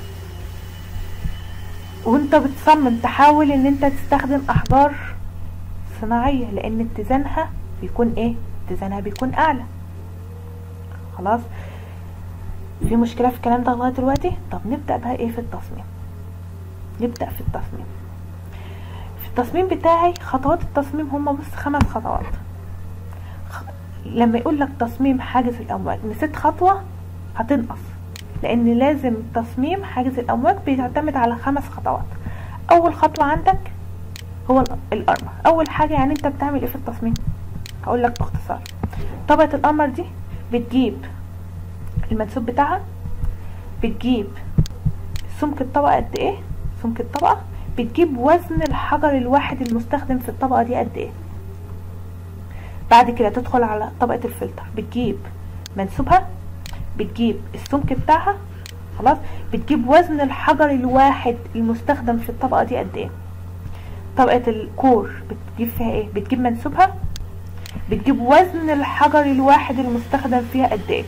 وانت بتصمم تحاول ان انت تستخدم احجار صناعية لان اتزانها بيكون ايه اتزانها بيكون اعلى خلاص في مشكلة في الكلام ده لغاية دلوقتي طب نبدأ بقى ايه في التصميم نبدأ في التصميم في التصميم بتاعي خطوات التصميم هما بس خمس خطوات خ- لما يقول لك تصميم حاجز الامواج نسيت خطوة هتنقص لان لازم تصميم حاجز الامواج بيعتمد على خمس خطوات اول خطوة عندك هو ال- الارمر اول حاجة يعني انت بتعمل ايه في التصميم هقول لك باختصار طبقة القمر دي بتجيب المنسوب بتاعها بتجيب سمك الطبقة قد ايه سمك الطبقة بتجيب وزن الحجر الواحد المستخدم في الطبقة دي قد ايه بعد كده تدخل على طبقة الفلتر بتجيب منسوبها بتجيب السمك بتاعها خلاص بتجيب وزن الحجر الواحد المستخدم في الطبقة دي قد ايه طبقة الكور بتجيب فيها ايه بتجيب منسوبها بتجيب وزن الحجر الواحد المستخدم فيها قد ايه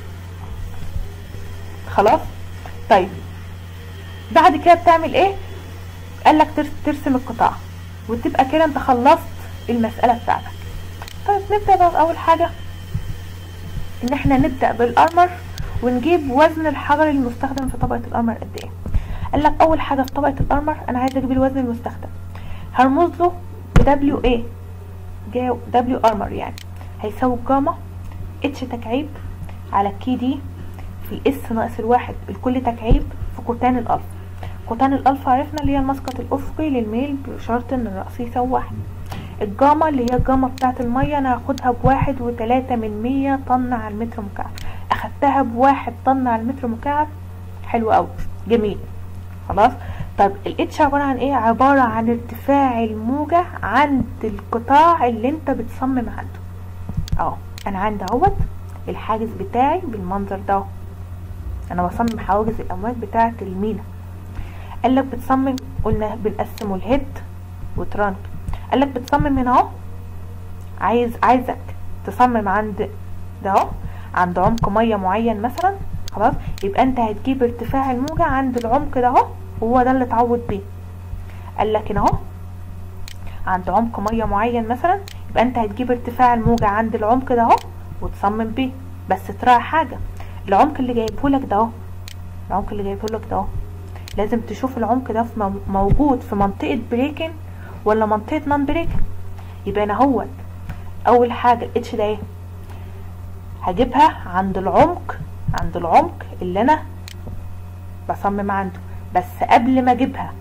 خلاص طيب بعد كده بتعمل ايه قالك ترس- ترسم القطاع وتبقى كده انت خلصت المسألة بتاعتك طيب نبدأ بقى اول حاجة ان احنا نبدأ بالارمر ونجيب وزن الحجر المستخدم في طبقة الارمر قد ايه قالك اول حاجة في طبقة الارمر انا عايزة اجيب الوزن المستخدم هرمز له ب دبليو ايه دبليو ارمر يعني هيساوي جاما اتش تكعيب على كي دي في الاس ناقص الواحد الكل تكعيب في كوتان الالفا كوتان الالفا عرفنا اللي هي المسقط الافقي للميل بشرط ان الرأس يساوي واحد الجاما اللي هي الجاما بتاعت المية انا هاخدها بواحد وتلاتة من مية طن على المتر مكعب اخدتها بواحد طن على المتر مكعب حلو اوي جميل خلاص طب الاتش عبارة عن ايه عبارة عن ارتفاع الموجة عند القطاع اللي انت بتصمم عنده اه انا عندي اهوت الحاجز بتاعي بالمنظر ده اهو. انا بصمم حواجز الامواج بتاعه المينا قالك بتصمم قلنا بنقسمه الهيد وترانك قالك بتصمم هنا اهو عايز عايزك تصمم عند ده اهو عند عمق ميه معين مثلا خلاص يبقى انت هتجيب ارتفاع الموجة عند العمق ده اهو وهو ده اللي اتعود بيه قالك هنا اهو عند عمق ميه معين مثلا يبقى انت هتجيب ارتفاع الموجة عند العمق ده اهو وتصمم بيه بس تراعي حاجة العمق اللي جايبه لك ده اهو العمق اللي جايبه لك ده اهو لازم تشوف العمق ده في مو- موجود في منطقة بريكن ولا منطقة نون بريكن يبقى انا اهوت اول حاجة الاتش ده ايه هجيبها عند العمق عند العمق اللي انا بصمم عنده بس قبل ما اجيبها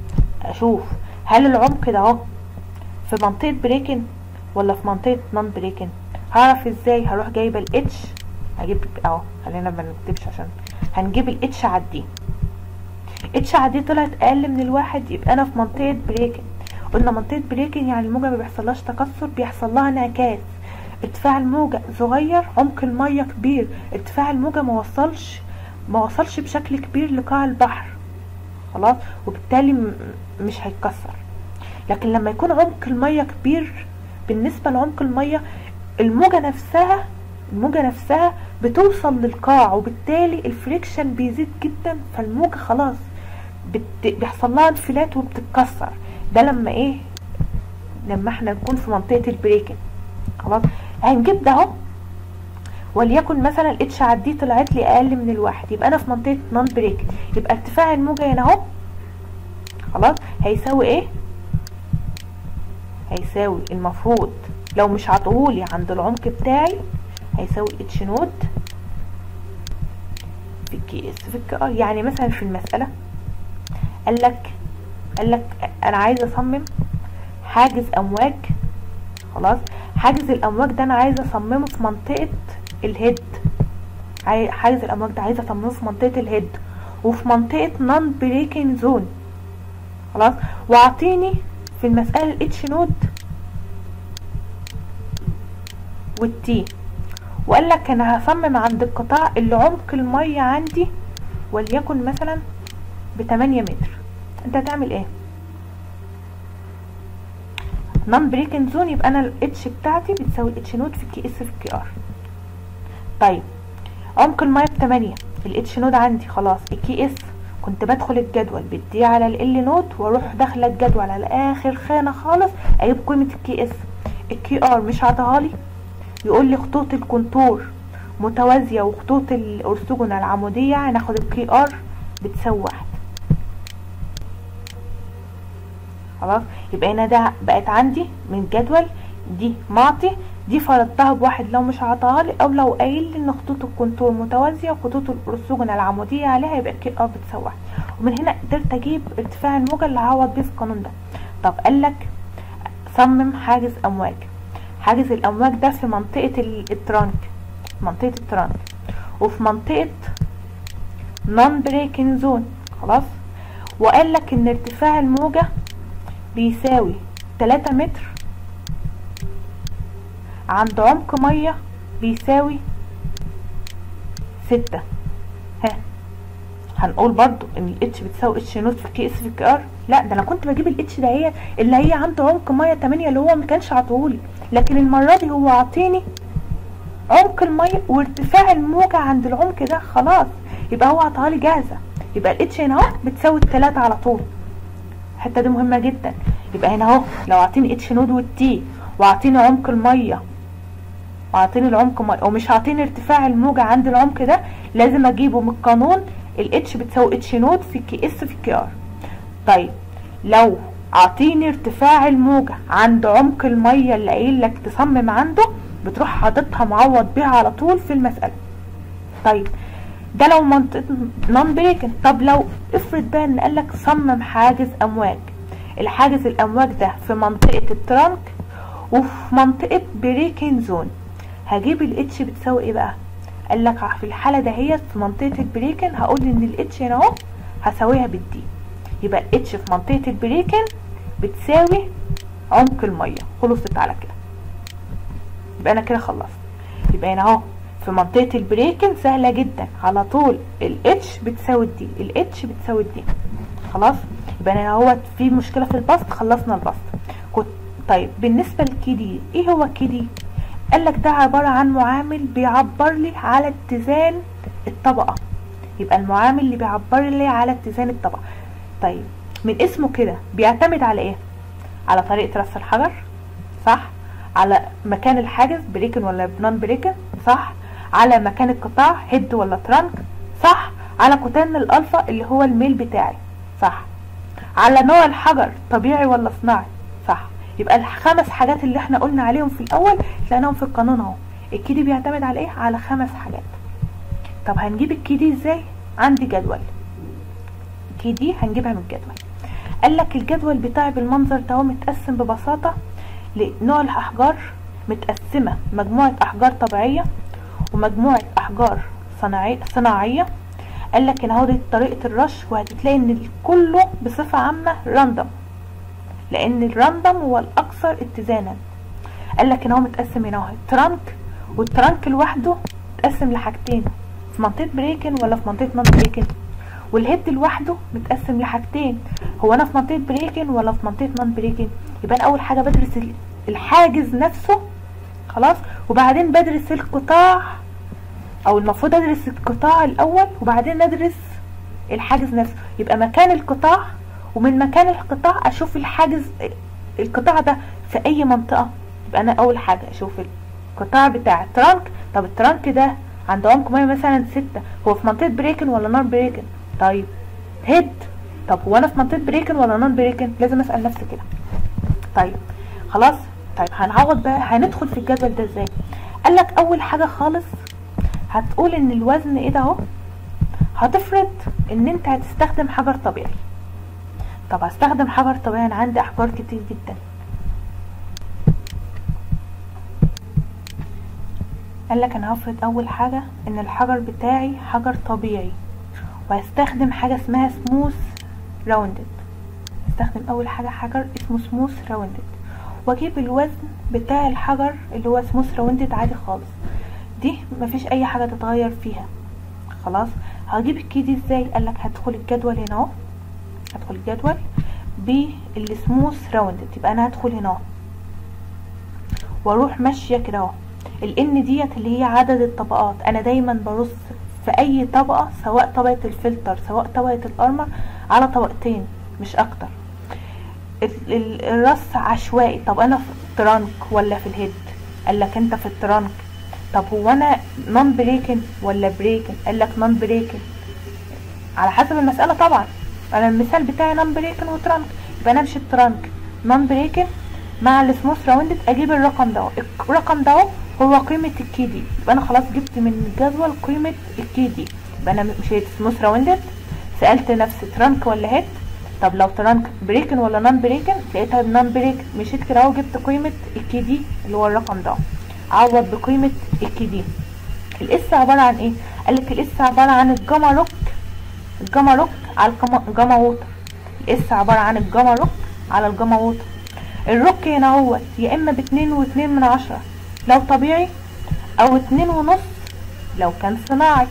اشوف هل العمق ده اهو في منطقة بريكن ولا في منطقة نون بريكن هعرف ازاي هروح جايبة الاتش هجيب اهو خلينا ما نكتبش عشان هنجيب الاتش على الدي اتش على دي طلعت اقل من الواحد يبقى انا في منطقة بريكن قلنا منطقة بريكن يعني الموجة ما بيحصلهاش تكسر بيحصل لها انعكاس ارتفاع الموجة صغير عمق المية كبير ارتفاع الموجة ما وصلش ما وصلش بشكل كبير لقاع البحر خلاص وبالتالي م- مش هيتكسر لكن لما يكون عمق المية كبير بالنسبة لعمق المية الموجة نفسها الموجة نفسها بتوصل للقاع وبالتالي الفريكشن بيزيد جدا فالموجة خلاص بت... بيحصل لها انفلات وبتتكسر ده لما ايه لما احنا نكون في منطقة البريكنج خلاص هنجيب ده اهو وليكن مثلا الاتش على دي طلعت لي اقل من الواحد يبقى انا في منطقة نون بريك يبقى ارتفاع الموجة هنا اهو خلاص هيساوي ايه هيساوي المفروض لو مش عطوهولي عند العمق بتاعي هيساوي اتش نوت في الكي اس في الكي ار يعني مثلا في المسألة قال لك قال لك انا عايز اصمم حاجز امواج خلاص حاجز الامواج ده انا عايزه اصممه في منطقه الهيد عاي- حاجز الامواج ده عايزه اصممه في منطقه الهيد وفي منطقه نون بريكنج زون خلاص واعطيني في المساله الاتش نود والتي وقال لك انا هصمم عند القطاع اللي عمق الميه عندي وليكن مثلا ب 8 متر انت هتعمل ايه نون بريكن زون يبقى انا الاتش بتاعتي بتساوي الاتش نود في الكي اس في الكي ار طيب عمق الميه ب 8 الاتش نود عندي خلاص الكي اس كنت بدخل الجدول بدي على ال نود واروح داخله الجدول على اخر خانه خالص اجيب قيمه الكي اس الكي ار مش عطاهالي يقول لي خطوط الكونتور متوازيه وخطوط الارثوجونال العموديه هناخد الكي ار بتساوي واحد خلاص يبقى هنا ده بقت عندي من جدول دي معطي دي فرضتها بواحد لو مش عطاها لي او لو قايل لي ان خطوط الكونتور متوازيه وخطوط الارثوجونال العموديه عليها يبقى كي ار بتساوي واحد ومن هنا قدرت اجيب ارتفاع الموجه اللي هعوض بيه في القانون ده طب قال لك صمم حاجز امواج حاجز الامواج ده في منطقه ال- الترانك منطقه الترانك وفي منطقه نون بريكنج زون خلاص وقال لك ان ارتفاع الموجه بيساوي 3 متر عند عمق ميه بيساوي ستة ها هنقول برضو ان الاتش بتساوي اتش نوت في كي اس في كي ار لا ده انا كنت بجيب الاتش ده هي اللي هي عند عمق ميه 8 اللي هو ما كانش عطولي لكن المره دي هو عاطيني عمق الميه وارتفاع الموجه عند العمق ده خلاص يبقى هو عطاها لي جاهزه يبقى الاتش هنا اهو بتساوي التلاتة على طول الحته دي مهمه جدا يبقى هنا اهو لو عاطيني اتش نود والتي وعاطيني عمق الميه وعاطيني العمق ميه ومش عاطيني ارتفاع الموجه عند العمق ده لازم اجيبه من القانون الاتش بتساوي اتش نود في كي اس في كي ار طيب لو عاطيني ارتفاع الموجة عند عمق المية اللي قايل لك تصمم عنده بتروح حاططها معوض بيها على طول في المسألة طيب ده لو منطقة نون بريكن طب لو افرض بقى ان قالك صمم حاجز امواج الحاجز الامواج ده في منطقة الترانك وفي منطقة بريكن زون هجيب الاتش بتساوي ايه بقى قال لك في الحالة دهيت في منطقة البريكن هقول ان الاتش هنا اهو هساويها بالدي يبقى الاتش في منطقة البريكن بتساوي عمق المية خلصت على كده يبقى انا كده خلصت يبقى هنا اهو في منطقة البريكن سهلة جدا على طول الاتش بتساوي الدي الاتش بتساوي الدي خلاص يبقى انا هو في مشكلة في البسط خلصنا البسط كنت طيب بالنسبة للكي دي ايه هو الكي دي قال لك ده عبارة عن معامل بيعبر لي على اتزان الطبقة يبقى المعامل اللي بيعبر لي على اتزان الطبقة طيب من اسمه كده بيعتمد على ايه على طريقة رص الحجر صح على مكان الحاجز بريكن ولا نون بريكن صح على مكان القطاع هيد ولا ترانك صح على كتان الالفا اللي هو الميل بتاعي صح على نوع الحجر طبيعي ولا صناعي صح يبقى الخمس حاجات اللي احنا قلنا عليهم في الاول لقيناهم في القانون اهو الكيدي بيعتمد على ايه على خمس حاجات طب هنجيب الكيدي ازاي عندي جدول كيدي هنجيبها من الجدول قال لك الجدول بتاعي بالمنظر ده هو متقسم ببساطه لنوع الاحجار متقسمه مجموعه احجار طبيعيه ومجموعه احجار صناعيه صناعيه قال لك ان اهو دي طريقه الرش وهتلاقي ان كله بصفه عامه راندوم لان الراندوم هو الاكثر اتزانا قال لك ان هو متقسم هنا اهو الترانك والترانك لوحده متقسم لحاجتين في منطقه بريكن ولا في منطقه نون بريكن والهيد لوحده متقسم لحاجتين هو انا في منطقه بريكن ولا في منطقه نون بريكن يبقى انا اول حاجه بدرس الحاجز نفسه خلاص وبعدين بدرس القطاع او المفروض ادرس القطاع الاول وبعدين ادرس الحاجز نفسه يبقى مكان القطاع ومن مكان القطاع اشوف الحاجز القطاع ده في اي منطقة يبقى انا اول حاجة اشوف القطاع بتاع الترانك طب الترانك ده عند عمق مية مثلا ستة هو في منطقة بريكن ولا نون بريكن طيب هيد طب هو انا في منطقة بريكن ولا نون بريكن لازم اسأل نفسي كده طيب خلاص طيب هنعوض بقى هندخل في الجدول ده ازاي قال لك اول حاجة خالص هتقول ان الوزن ايه ده اهو هتفرض ان انت هتستخدم حجر طبيعي طب هستخدم حجر طبيعي انا عندي احجار كتير جدا قال لك انا هفرض اول حاجة ان الحجر بتاعي حجر طبيعي وهستخدم حاجة اسمها سموث راوندد استخدم اول حاجة حجر اسمه سموث راوندد واجيب الوزن بتاع الحجر اللي هو سموث راوندد عادي خالص دي مفيش اي حاجة تتغير فيها خلاص هجيب الكي دي ازاي قالك هدخل الجدول هنا اهو هدخل الجدول بالسموث راوندد يبقى انا هدخل هنا اهو واروح ماشيه كده اهو الان ديت اللي هي عدد الطبقات انا دايما برص في اي طبقه سواء طبقه الفلتر سواء طبقه الارمر على طبقتين مش اكتر الرص عشوائي طب انا في الترانك ولا في الهيد قال لك انت في الترانك طب هو انا نون بريكن ولا بريكن قال لك نون بريكن على حسب المساله طبعا انا المثال بتاعي نون بريكن وترانك يبقى انا امشي الترانك نون بريكن مع السموث راوندد اجيب الرقم ده الرقم ده هو قيمه الكي دي يبقى انا خلاص جبت من الجدول قيمه الكي دي يبقى انا مشيت سموث راوندد سالت نفسي ترانك ولا هيد طب لو ترانك بريكن ولا نون بريكن لقيتها نون بريكن مشيت كده اهو جبت قيمه الكي دي اللي هو الرقم ده عوض بقيمه الكي دي الاس عباره عن ايه قال لك الاس عباره عن الجاما روك الجاما روك على الجاما ووتر الاس عباره عن الجاما روك على الجاما ووتر الروك هنا هو يا اما باتنين واتنين من عشرة لو طبيعي او اتنين ونص لو كان صناعي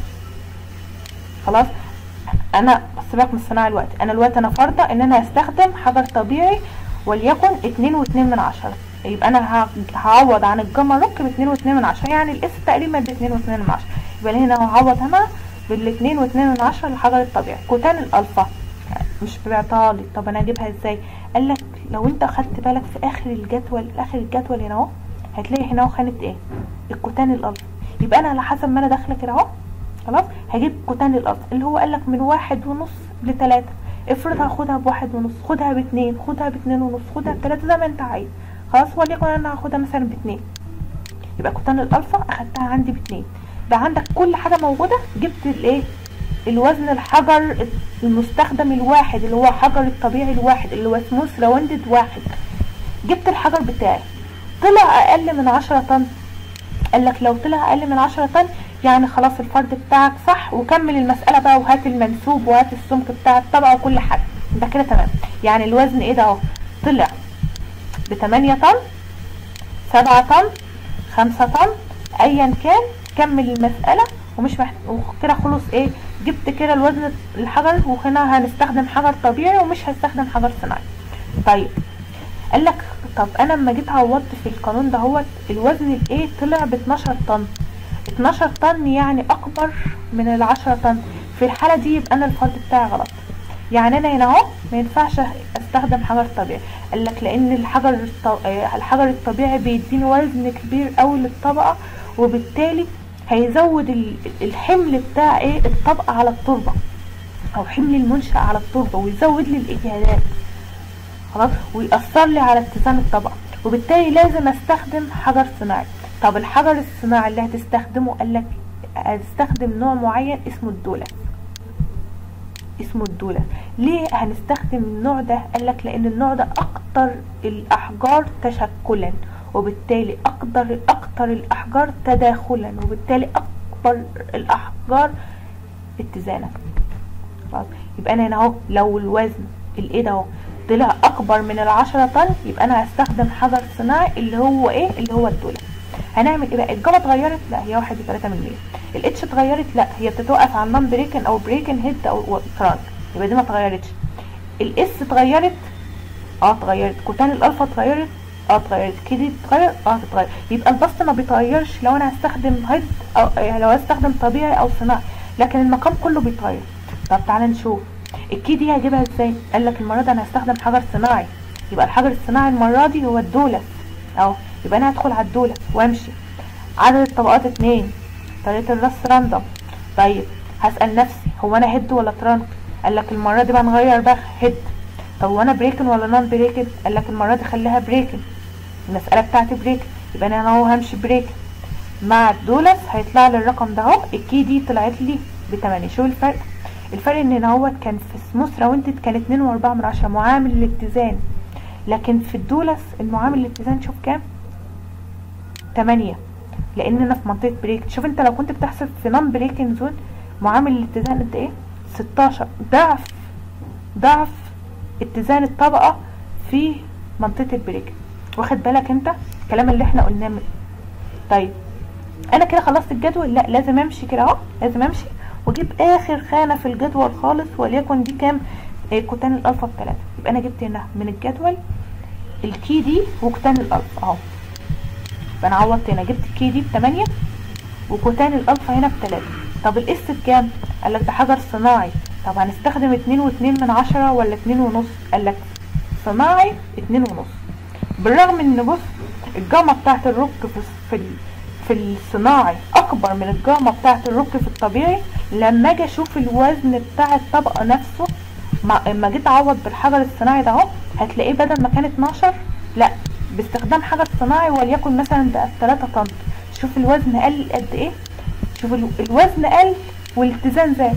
خلاص انا سيبك من الصناعي دلوقتي انا دلوقتي انا فارضه ان انا هستخدم حجر طبيعي وليكن اتنين واتنين من عشرة يبقى انا هعوض عن الجاما روك باتنين واتنين من عشرة يعني الاس تقريبا باتنين واتنين من عشرة يبقى هنا هعوض هنا بالاتنين واتنين من عشرة للحجر الطبيعي كوتان الالفا مش بيعطالي طب انا اجيبها ازاي قال لك لو انت خدت بالك في اخر الجدول اخر الجدول هنا اهو هتلاقي هنا اهو خانه ايه الكوتان الالفا يبقى انا على حسب ما انا داخله كده اهو خلاص هجيب كوتان الالفا اللي هو قال لك من واحد ونص لتلاتة افرض هاخدها بواحد ونص خدها باتنين خدها باتنين ونص خدها بتلاتة زي ما انت عايز خلاص وليكن انا هاخدها مثلا باتنين يبقى كوتان الالفا اخدتها عندي باتنين يبقى عندك كل حاجه موجوده جبت الايه الوزن الحجر المستخدم الواحد اللي هو حجر الطبيعي الواحد اللي هو سموث راوندد واحد جبت الحجر بتاعي طلع اقل من عشرة طن قال لك لو طلع اقل من عشرة طن يعني خلاص الفرد بتاعك صح وكمل المسألة بقى وهات المنسوب وهات السمك بتاع الطبقة وكل حاجة ده كده تمام يعني الوزن ايه ده اهو طلع بتمانية طن سبعة طن خمسة طن ايا كان كمل المسألة ومش محت... وكده خلص ايه جبت كده الوزن الحجر وهنا هنستخدم حجر طبيعي ومش هستخدم حجر صناعي طيب قال لك طب انا لما جيت عوضت في القانون ده هو الوزن الايه طلع ب 12 طن 12 طن يعني اكبر من ال 10 طن في الحاله دي يبقى انا الفرد بتاعي غلط يعني انا هنا اهو ما ينفعش استخدم حجر طبيعي قال لك لان الحجر الط... الحجر الطبيعي بيديني وزن كبير قوي للطبقه وبالتالي هيزود الحمل بتاع ايه الطبقه على التربه او حمل المنشأ على التربه ويزود لي الاجهادات خلاص ويأثر لي على اتزان الطبقه وبالتالي لازم استخدم حجر صناعي طب الحجر الصناعي اللي هتستخدمه قال لك هتستخدم نوع معين اسمه الدولس اسمه الدولة ليه هنستخدم النوع ده قال لك لان النوع ده اكتر الاحجار تشكلا وبالتالي اكتر اكتر الاحجار تداخلا وبالتالي اكبر الاحجار اتزانا خلاص يبقى انا هنا اهو لو الوزن الايه ده اهو طلع اكبر من العشرة طن يبقى انا هستخدم حجر صناعي اللي هو ايه اللي هو الدولة هنعمل ايه بقى الجاما اتغيرت لا هي واحد وتلاتة من مية الاتش اتغيرت لا هي بتتوقف على النون بريكن او بريكن هيد او ترانك يبقى دي ما اتغيرتش الاس اتغيرت اه اتغيرت كوتان الالفا اتغيرت اه اتغيرت كده اتغير اه اتغير يبقى البسط ما بيتغيرش لو انا هستخدم هيد او يعني لو هستخدم طبيعي او صناعي لكن المقام كله بيتغير طب تعالى نشوف الكي دي هجيبها ازاي قال لك المره دي انا هستخدم حجر صناعي يبقى الحجر الصناعي المره دي هو الدولس اهو يبقى انا هدخل على الدولس وامشي عدد الطبقات اتنين طريقه الرص راندوم طيب هسال نفسي هو انا هيد ولا ترانك قال لك المره دي بقى نغير بقى هيد طب وانا بريكن ولا نون بريكن قال لك المره دي خليها بريكن المساله بتاعتي بريكن يبقى انا اهو همشي بريكن مع الدولس هيطلع لي الرقم ده اهو الكي دي طلعت لي ب 8 شوف الفرق الفرق ان هو كان في سموث راوندد كان 2 و4 من 10 معامل الاتزان لكن في الدولس المعامل الاتزان شوف كام 8 لان انا في منطقه بريك شوف انت لو كنت بتحسب في نون بريكنج زون معامل الاتزان قد ايه 16 ضعف ضعف اتزان الطبقه في منطقه البريك واخد بالك انت الكلام اللي احنا قلناه من- طيب انا كده خلصت الجدول لا لازم امشي كده اهو لازم امشي واجيب اخر خانه في الجدول خالص وليكن دي كام آه، كوتان الالفا بتلاتة يبقى انا جبت هنا من الجدول الكي دي وكوتان الالفا اهو يبقى انا عوضت هنا جبت الكي دي بتمانية وكوتان الالفا هنا بتلاتة طب الاس بكام قال لك ده حجر صناعي طب هنستخدم اتنين واتنين من عشرة ولا اتنين ونص قال لك صناعي اتنين ونص بالرغم ان بص الجامعة بتاعت الرك في في ال- في الصناعي اكبر من الجامعة بتاعت الرك في الطبيعي لما اجي اشوف الوزن بتاع الطبقة نفسه مع- اما جيت اعوض بالحجر الصناعي ده اهو هتلاقيه بدل ما كان 12 لا باستخدام حجر صناعي وليكن مثلا ده 3 طن شوف الوزن قل قد ايه شوف ال- الوزن قل والاتزان زاد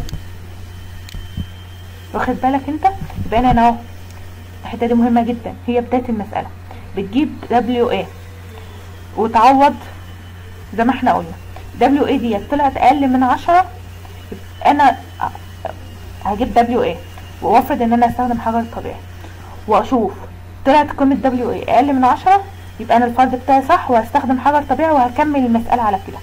واخد بالك انت يبقى انا هنا اهو الحته دي مهمه جدا هي بدايه المساله بتجيب دبليو ايه وتعوض زي ما احنا قلنا دبليو ايه ديت طلعت اقل من عشرة يبقى انا هجيب دبليو ايه وافرض ان انا استخدم حجر طبيعي واشوف طلعت قيمه دبليو ايه اقل من عشرة يبقى انا الفرض بتاعي صح وهستخدم حجر طبيعي وهكمل المساله على كده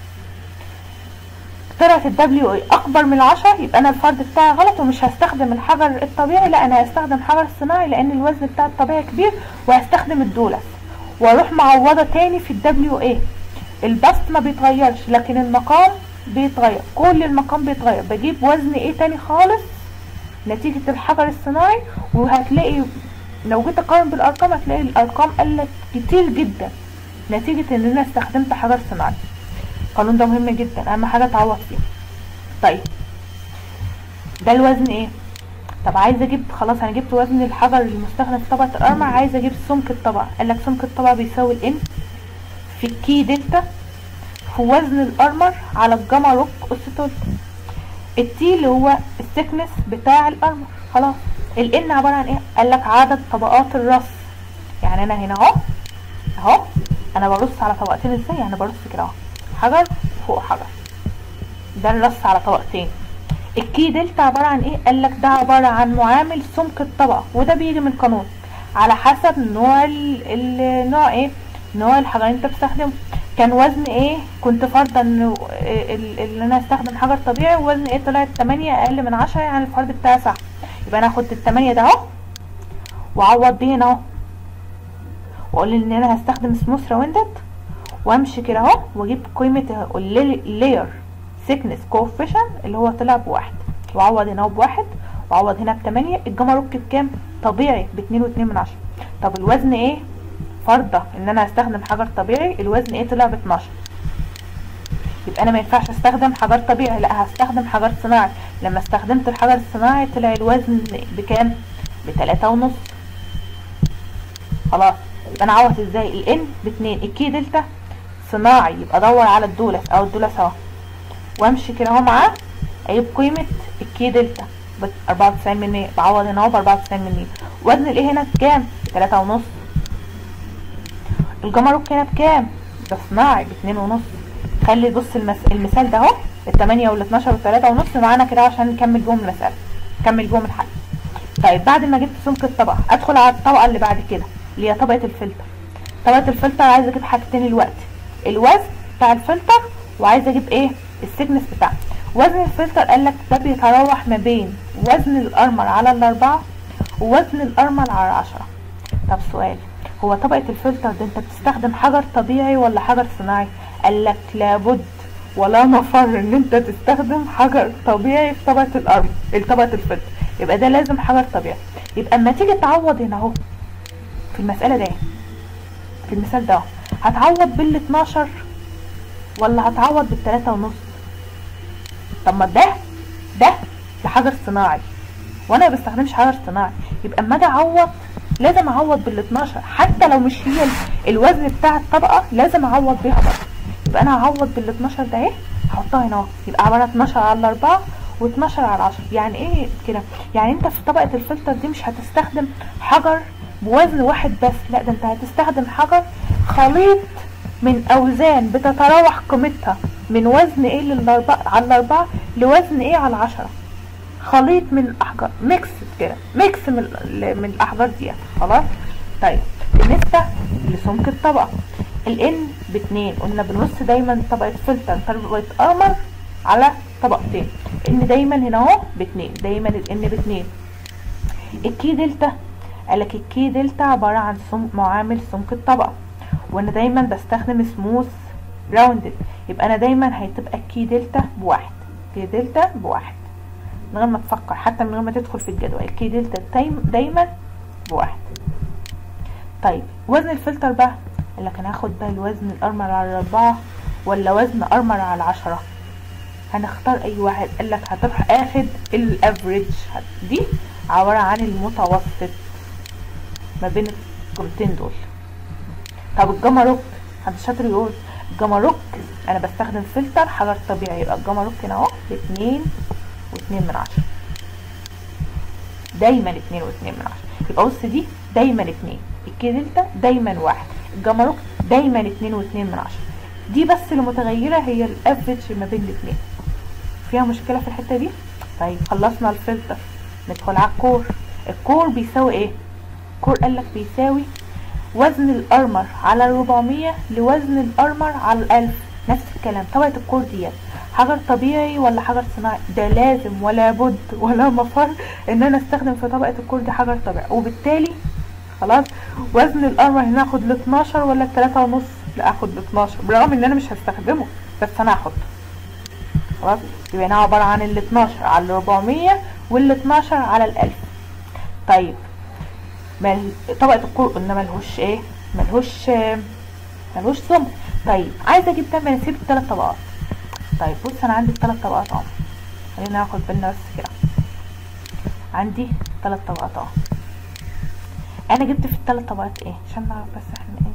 طلعت الدبليو اي اكبر من العشرة يبقى انا الفرض بتاعي غلط ومش هستخدم الحجر الطبيعي لا انا هستخدم حجر صناعي لان الوزن بتاع الطبيعي كبير وهستخدم الدولس واروح معوضة تاني في الدبليو اي البسط ما بيتغيرش لكن المقام بيتغير كل المقام بيتغير بجيب وزن ايه تاني خالص نتيجة الحجر الصناعي وهتلاقي لو جيت اقارن بالارقام هتلاقي الارقام قلت كتير جدا نتيجة ان انا استخدمت حجر صناعي القانون ده مهم جدا اهم حاجه تعوض فيه طيب ده الوزن ايه طب عايزه اجيب خلاص انا جبت وزن الحجر المستخدم في طبقه القرمه عايزه اجيب سمك الطبقه قال لك سمك الطبقه بيساوي الان في الكي دلتا في وزن القرمر على الجاما روك اس التي اللي هو السكنس بتاع القرمر خلاص الان عباره عن ايه قال لك عدد طبقات الرص يعني انا هنا اهو اهو انا برص على طبقتين ازاي يعني برص كده اهو حجر فوق حجر ده الرص على طبقتين الكي دلتا عبارة عن ايه قال لك ده عبارة عن معامل سمك الطبقة وده بيجي من قانون على حسب نوع ال- ال- نوع ايه نوع الحجر اللي انت بتستخدمه كان وزن ايه كنت فارضه انه ال- ال- اللي انا استخدم حجر طبيعي ووزن ايه طلعت 8 اقل من 10 يعني الفرض بتاعي صح يبقى انا هاخد التمانية ده اهو واعوض بيه هنا اهو واقول ان انا هستخدم سموث راوندد وامشي كده اهو واجيب قيمه اللاير سيكنس كوفيشن اللي هو طلع بواحد واعوض هنا اهو بواحد واعوض هنا بتمانية الجاما روك بكام طبيعي باتنين واتنين من عشرة طب الوزن ايه فرضة ان انا هستخدم حجر طبيعي الوزن ايه طلع باتناشر يبقى انا ما ينفعش استخدم حجر طبيعي لا هستخدم حجر صناعي لما استخدمت الحجر الصناعي طلع الوزن بكام بتلاتة ونص خلاص يبقى انا اعوض ازاي الان باتنين الكي دلتا صناعي يبقى ادور على الدولس او الدولس اهو وامشي كده اهو معاه اجيب قيمة الكي دلتا ب 94 من 100 بعوض هنا اهو ب 94 من 100 وزن الايه هنا بكام؟ 3 ونص الجمرك هنا بكام؟ ده صناعي ب 2 ونص خلي بص المس... المثال ده اهو ال 8 وال 12 وال 3 ونص معانا كده عشان نكمل جوه المسألة نكمل جوه الحل طيب بعد ما جبت سمك الطبقة ادخل على الطبقة اللي بعد كده اللي هي طبقة الفلتر طبقة الفلتر عايزة اجيب حاجتين الوقت الوزن بتاع الفلتر وعايزة اجيب ايه السكنس بتاعه وزن الفلتر قال لك ده بيتراوح ما بين وزن الارمر على الاربعة ووزن الارمر على العشرة طب سؤال هو طبقة الفلتر ده انت بتستخدم حجر طبيعي ولا حجر صناعي قال لك لابد ولا مفر ان انت تستخدم حجر طبيعي في طبقة الارض طبقة الفلتر يبقى ده لازم حجر طبيعي يبقى اما تيجي تعوض هنا اهو في المسألة ده في المثال ده هتعوض بال 12 ولا هتعوض بالتلاتة ونص طب ما ده ده ده حجر صناعي وانا ما بستخدمش حجر صناعي يبقى اما اجي اعوض لازم اعوض بال 12 حتى لو مش هي الوزن بتاع الطبقه لازم اعوض بيها برضه يبقى انا هعوض بال 12 ده اهي هحطها هنا اهو يبقى عباره 12 على 4 و12 على 10 يعني ايه كده يعني انت في طبقه الفلتر دي مش هتستخدم حجر بوزن واحد بس لا ده انت هتستخدم حجر خليط من اوزان بتتراوح قيمتها من وزن ايه للاربعة على الاربعة لوزن ايه على العشرة خليط من الاحجار ميكس كده ميكس من من الاحجار دي خلاص طيب بالنسبة لسمك الطبقة الان باتنين قلنا بنص دايما طبقة فلتر طبقة ارمر على طبقتين ان دايما هنا اهو باتنين دايما الان باتنين الكي دلتا قالك الكي دلتا عبارة عن سم معامل سمك الطبقة وانا دايما بستخدم سموث راوندد يبقى انا دايما هتبقى الكي دلتا بواحد كي دلتا بواحد من غير ما تفكر حتى من غير ما تدخل في الجدول الكي دلتا دايما بواحد طيب وزن الفلتر بقى قال لك انا هاخد بقى الوزن الارمر على الاربعة ولا وزن ارمر على العشرة هنختار اي واحد قال لك هتروح اخد الافريج دي عبارة عن المتوسط ما بين القيمتين دول طب الجمروك حد شاطر يقول الجمروك انا بستخدم فلتر حجر طبيعي يبقى الجمروك هنا اهو باتنين واتنين من عشرة دايما اتنين واتنين من عشرة يبقى بص دي دايما اتنين الكي دلتا دايما واحد الجمروك دايما اتنين واتنين من عشرة دي بس اللي متغيرة هي الافريج ما بين الاتنين فيها مشكلة في الحتة دي طيب خلصنا الفلتر ندخل على الكور الكور بيساوي ايه الكور قالك بيساوي وزن الارمر على 400 لوزن الارمر على الالف نفس الكلام طبقة الكور ديت حجر طبيعي ولا حجر صناعي ده لازم ولا بد ولا مفر ان انا استخدم في طبقة الكور دي حجر طبيعي وبالتالي خلاص وزن الارمر هنا اخد ال 12 ولا ال 3 ونص لا اخد ال 12 برغم ان انا مش هستخدمه بس انا هاخده خلاص يبقى هنا عبارة عن ال 12 على ال 400 وال 12 على ال 1000 طيب مل... طبقة الكور قلنا ملهوش ايه ملهوش ملهوش سمك طيب عايزة اجيب ده مناسيب الثلاث طبقات طيب بص انا عندي الثلاث طبقات اهو خلينا ناخد بالنا بس كده عندي ثلاث طبقات اهو انا جبت في الثلاث طبقات ايه عشان نعرف بس احنا ايه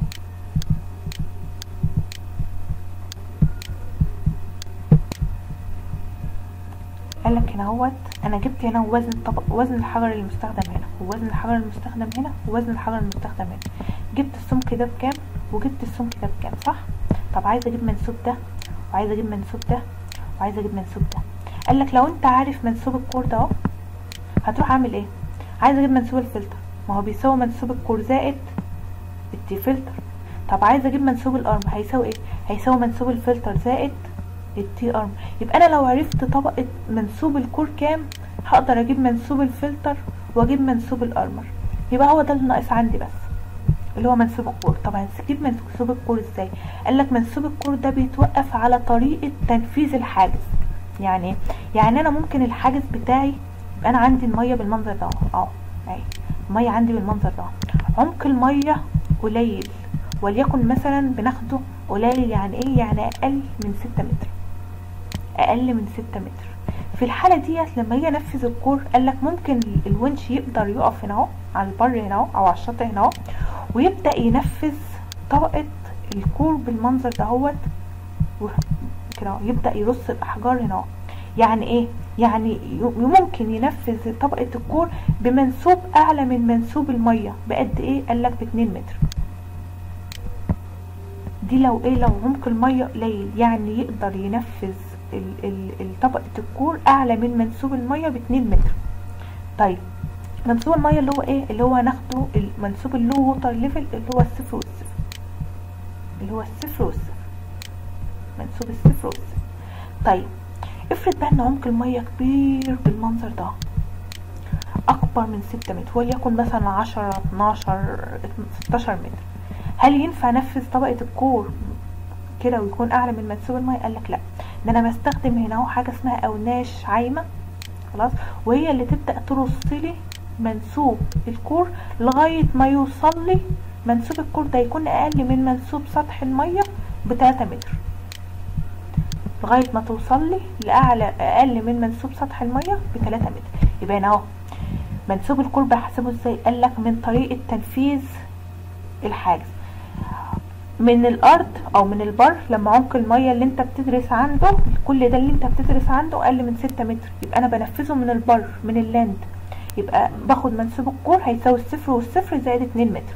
قال لك هنا اهوت انا جبت هنا وزن الطبق وزن الحجر المستخدم هنا ووزن الحجر المستخدم هنا ووزن الحجر المستخدم هنا جبت السمك ده بكام وجبت السمك ده بكام صح طب عايزه اجيب منسوب ده وعايزه اجيب منسوب ده وعايزه اجيب منسوب ده قال لك لو انت عارف منسوب الكور ده اهو هتروح اعمل ايه عايزه اجيب منسوب الفلتر ما هو بيساوي منسوب الكور زائد التي فلتر طب عايزه اجيب منسوب الارم هيساوي ايه هيساوي منسوب الفلتر زائد التي ارم يبقى انا لو عرفت طبقة منسوب الكور كام هقدر اجيب منسوب الفلتر واجيب منسوب الارمر يبقى هو ده اللي ناقص عندي بس اللي هو منسوب الكور طب هتجيب منسوب الكور ازاي قال لك منسوب الكور ده بيتوقف على طريقة تنفيذ الحاجز يعني يعني انا ممكن الحاجز بتاعي يبقى انا عندي المية بالمنظر ده اهو اهي المية عندي بالمنظر ده عمق المية قليل وليكن مثلا بناخده قليل يعني ايه يعني اقل من ستة متر اقل من ستة متر في الحالة ديت لما يجي انفذ الكور قالك ممكن الونش يقدر يقف هنا اهو على البر هنا اهو او على الشاطئ هنا اهو ويبدأ ينفذ طبقة الكور بالمنظر دهوت كده يبدأ يرص الاحجار هنا اهو يعني ايه يعني ي- ممكن ينفذ طبقة الكور بمنسوب اعلى من منسوب المية بقد ايه قال لك باتنين متر دي لو ايه لو عمق المية قليل يعني يقدر ينفذ ال- ال- ال- طبقة الكور اعلى من منسوب المية باتنين متر طيب منسوب المية اللي هو ايه اللي هو هناخده المنسوب اللو ووتر ليفل اللي هو الصفر والصفر اللي هو الصفر والصفر منسوب الصفر والصفر طيب افرض بقى ان عمق المية كبير بالمنظر ده اكبر من ستة متر وليكن مثلا عشرة اتناشر ستاشر متر هل ينفع انفذ طبقة الكور كده ويكون اعلى من منسوب المية قال لك لا ده انا بستخدم هنا اهو حاجة اسمها اوناش عايمة خلاص وهي اللي تبدأ ترص لي منسوب الكور لغاية ما يوصل لي منسوب الكور ده يكون اقل من منسوب سطح المية بتلاتة متر لغاية ما توصل لي لأعلى أقل من منسوب سطح المية بتلاتة متر يبقى هنا اهو منسوب الكور بحسبه ازاي قال لك من طريقة تنفيذ الحاجز من الارض او من البر لما عمق المية اللي انت بتدرس عنده كل ده اللي انت بتدرس عنده اقل من ستة متر يبقى انا بنفذه من البر من اللاند يبقى باخد منسوب الكور هيساوي الصفر والصفر زائد اتنين متر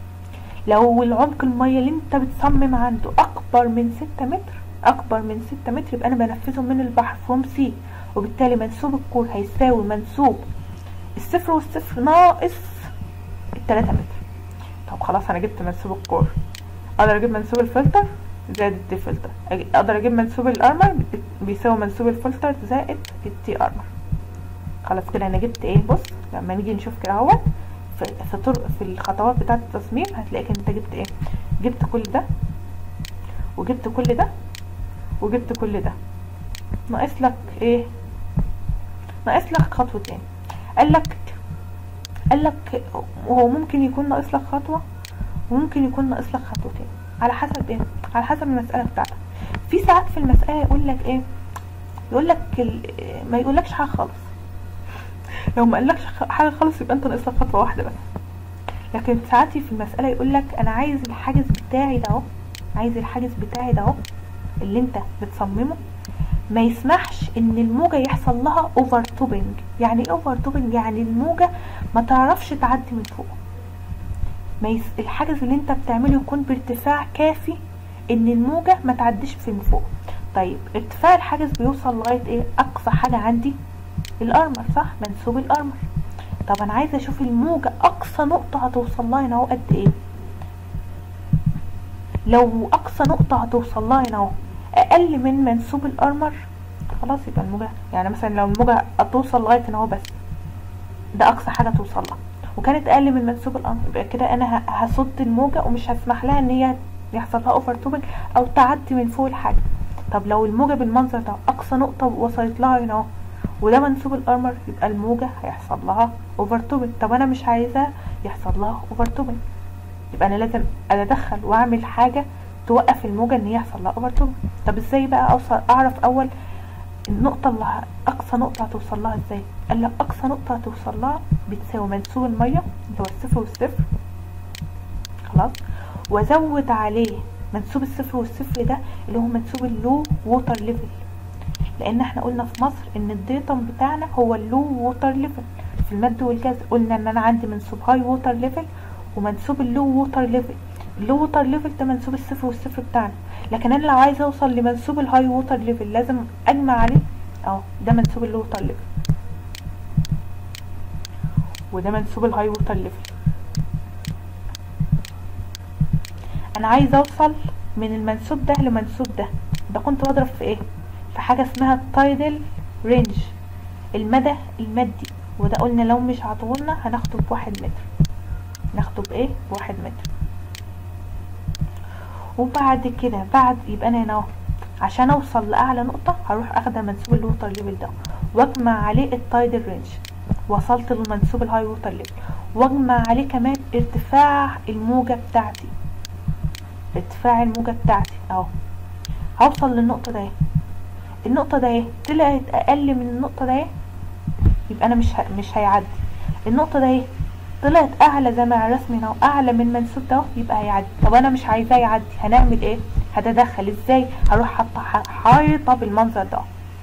لو العمق المية اللي انت بتصمم عنده اكبر من ستة متر اكبر من ستة متر يبقى انا بنفذه من البحر فروم سي وبالتالي منسوب الكور هيساوي منسوب الصفر والصفر ناقص التلاتة متر طب خلاص انا جبت منسوب الكور اقدر اجيب منسوب الفلتر زائد التي فلتر أجي- اقدر اجيب منسوب الارمر بيساوي منسوب الفلتر زائد التي ارمر خلاص كده انا جبت ايه بص لما نيجي نشوف كده اهوت في في, طرق في الخطوات بتاعه التصميم هتلاقيك انت جبت ايه جبت كل ده وجبت كل ده وجبت كل ده ناقص لك ايه ناقص لك خطوتين قال لك قال لك هو ممكن يكون ناقص لك خطوه وممكن يكون ناقص لك خطوتين على حسب ايه على حسب المساله بتاعتك في ساعات في المساله يقول لك ايه يقول لك ال... ما يقولكش حاجه خالص لو ما قالكش خ- حاجه خالص يبقى انت ناقص لك خطوه واحده بس لكن ساعات في المساله يقول لك انا عايز الحاجز بتاعي ده اهو عايز الحاجز بتاعي ده اهو اللي انت بتصممه ما يسمحش ان الموجه يحصل لها اوفر توبنج يعني ايه اوفر توبنج يعني الموجه ما تعرفش تعدي من فوق ما يس... الحاجز اللي انت بتعمله يكون بارتفاع كافي ان الموجة ما تعديش في من فوق طيب ارتفاع الحاجز بيوصل لغاية ايه اقصى حاجة عندي الارمر صح منسوب الارمر طب انا عايزة اشوف الموجة اقصى نقطة هتوصل لها هنا اهو قد ايه لو اقصى نقطة هتوصل لها هنا اهو اقل من منسوب الارمر خلاص يبقى الموجة يعني مثلا لو الموجة هتوصل لغاية هنا اهو بس ده اقصى حاجة توصل لها وكانت اقل من منسوب الامر يبقى كده انا ه- هصد الموجة ومش هسمح لها ان هي يحصل لها اوفر توبنج او تعدي من فوق الحاجة طب لو الموجة بالمنظر ده اقصى نقطة وصلت لها هنا اهو وده منسوب الارمر يبقى الموجة هيحصل لها اوفر توبنج طب انا مش عايزة يحصل لها اوفر توبنج يبقى انا لازم اتدخل واعمل حاجة توقف الموجة ان هي يحصل لها اوفر توبنج طب ازاي بقى اوصل اعرف اول النقطة اللي ه- أقصى نقطة هتوصل لها ازاي؟ قال لك أقصى نقطة هتوصل لها بتساوي منسوب المية اللي هو الصفر والصفر خلاص وأزود عليه منسوب الصفر والصفر ده اللي هو منسوب اللو ووتر ليفل لأن احنا قلنا في مصر إن الديتم بتاعنا هو اللو ووتر ليفل في المد والجزر قلنا إن أنا عندي منسوب هاي ووتر ليفل ومنسوب اللو ووتر ليفل اللو ووتر ليفل ده منسوب الصفر والصفر بتاعنا لكن انا لو عايزه اوصل لمنسوب الهاي ووتر ليفل لازم اجمع عليه اه ده منسوب اللو ووتر ليفل وده منسوب الهاي ووتر ليفل انا عايزه اوصل من المنسوب ده لمنسوب ده ده كنت بضرب في ايه في حاجه اسمها التايدل رينج المدى المادي وده قلنا لو مش عطولنا هناخده بواحد متر ناخده بايه بواحد متر وبعد كده بعد يبقى انا هنا اهو عشان اوصل لاعلى نقطة هروح اخده منسوب الووتر ليفل ده واجمع عليه التايدل رينج وصلت لمنسوب الهاي ووتر ليفل واجمع عليه كمان ارتفاع الموجة بتاعتي ارتفاع الموجة بتاعتي اهو هوصل للنقطة ده النقطة ده طلعت اقل من النقطة ده يبقى انا مش ه... مش هيعدي النقطة ده طلعت اعلى زي ما الرسم هنا اعلى من منسوب ده يبقى هيعدي طب انا مش عايزاه يعدي هنعمل ايه هتدخل ازاي هروح حاطه ح- حايطه بالمنظر ده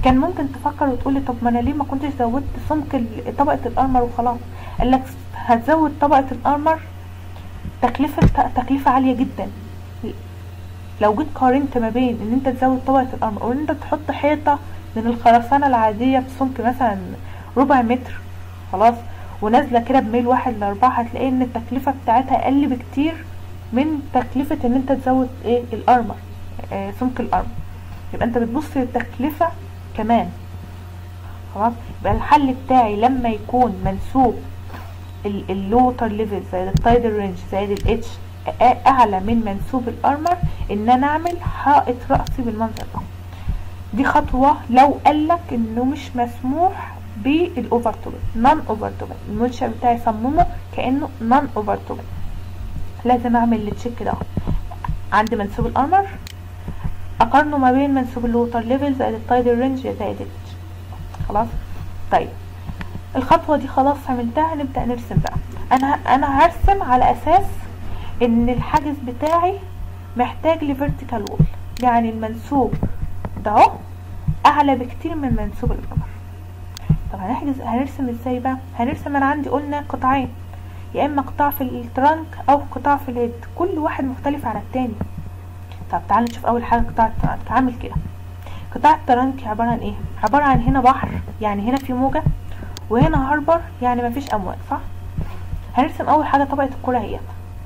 كان ممكن تفكر وتقولي طب ما انا ليه ما كنتش زودت سمك ال- طبقة الارمر وخلاص قال لك هتزود طبقة الارمر تكلفة تكلفة عالية جدا لو جيت قارنت ما بين ان انت تزود طبقة الارمر وان انت تحط حيطة من الخرسانة العادية بسمك مثلا ربع متر خلاص ونازلة كده بميل واحد لاربعة هتلاقي ان التكلفة بتاعتها اقل بكتير من تكلفة ان انت تزود ايه الارمر آه سمك الارمر يبقى انت بتبص للتكلفة كمان خلاص يبقى الحل بتاعي لما يكون منسوب اللوتر ليفل زائد التايدل رينج زائد الاتش اعلى من منسوب الارمر ان انا اعمل حائط رأسي بالمنظر ده دي خطوة لو قالك انه مش مسموح بالاوفر توبل نون اوفر توبل المنشأ بتاعي صممه كأنه نون اوفر توبل لازم اعمل التشيك ده عند منسوب الارمر اقارنه ما بين منسوب اللوتر ليفل زائد التايدل رينج زائد الاتش خلاص طيب الخطوة دي خلاص عملتها نبدأ نرسم بقى انا انا هرسم على اساس ان الحاجز بتاعي محتاج لفيرتيكال وول يعني المنسوب ده اهو اعلى بكتير من منسوب القمر طب هنحجز هنرسم ازاي بقى هنرسم انا عندي قلنا قطاعين يا اما قطاع في الترانك او قطاع في الهيد كل واحد مختلف عن التاني طب تعالوا نشوف اول حاجه قطاع الترانك عامل كده قطاع الترانك عباره عن ايه عباره عن هنا بحر يعني هنا في موجه وهنا هاربر يعني مفيش امواج صح هنرسم اول حاجه طبقه الكره اهيت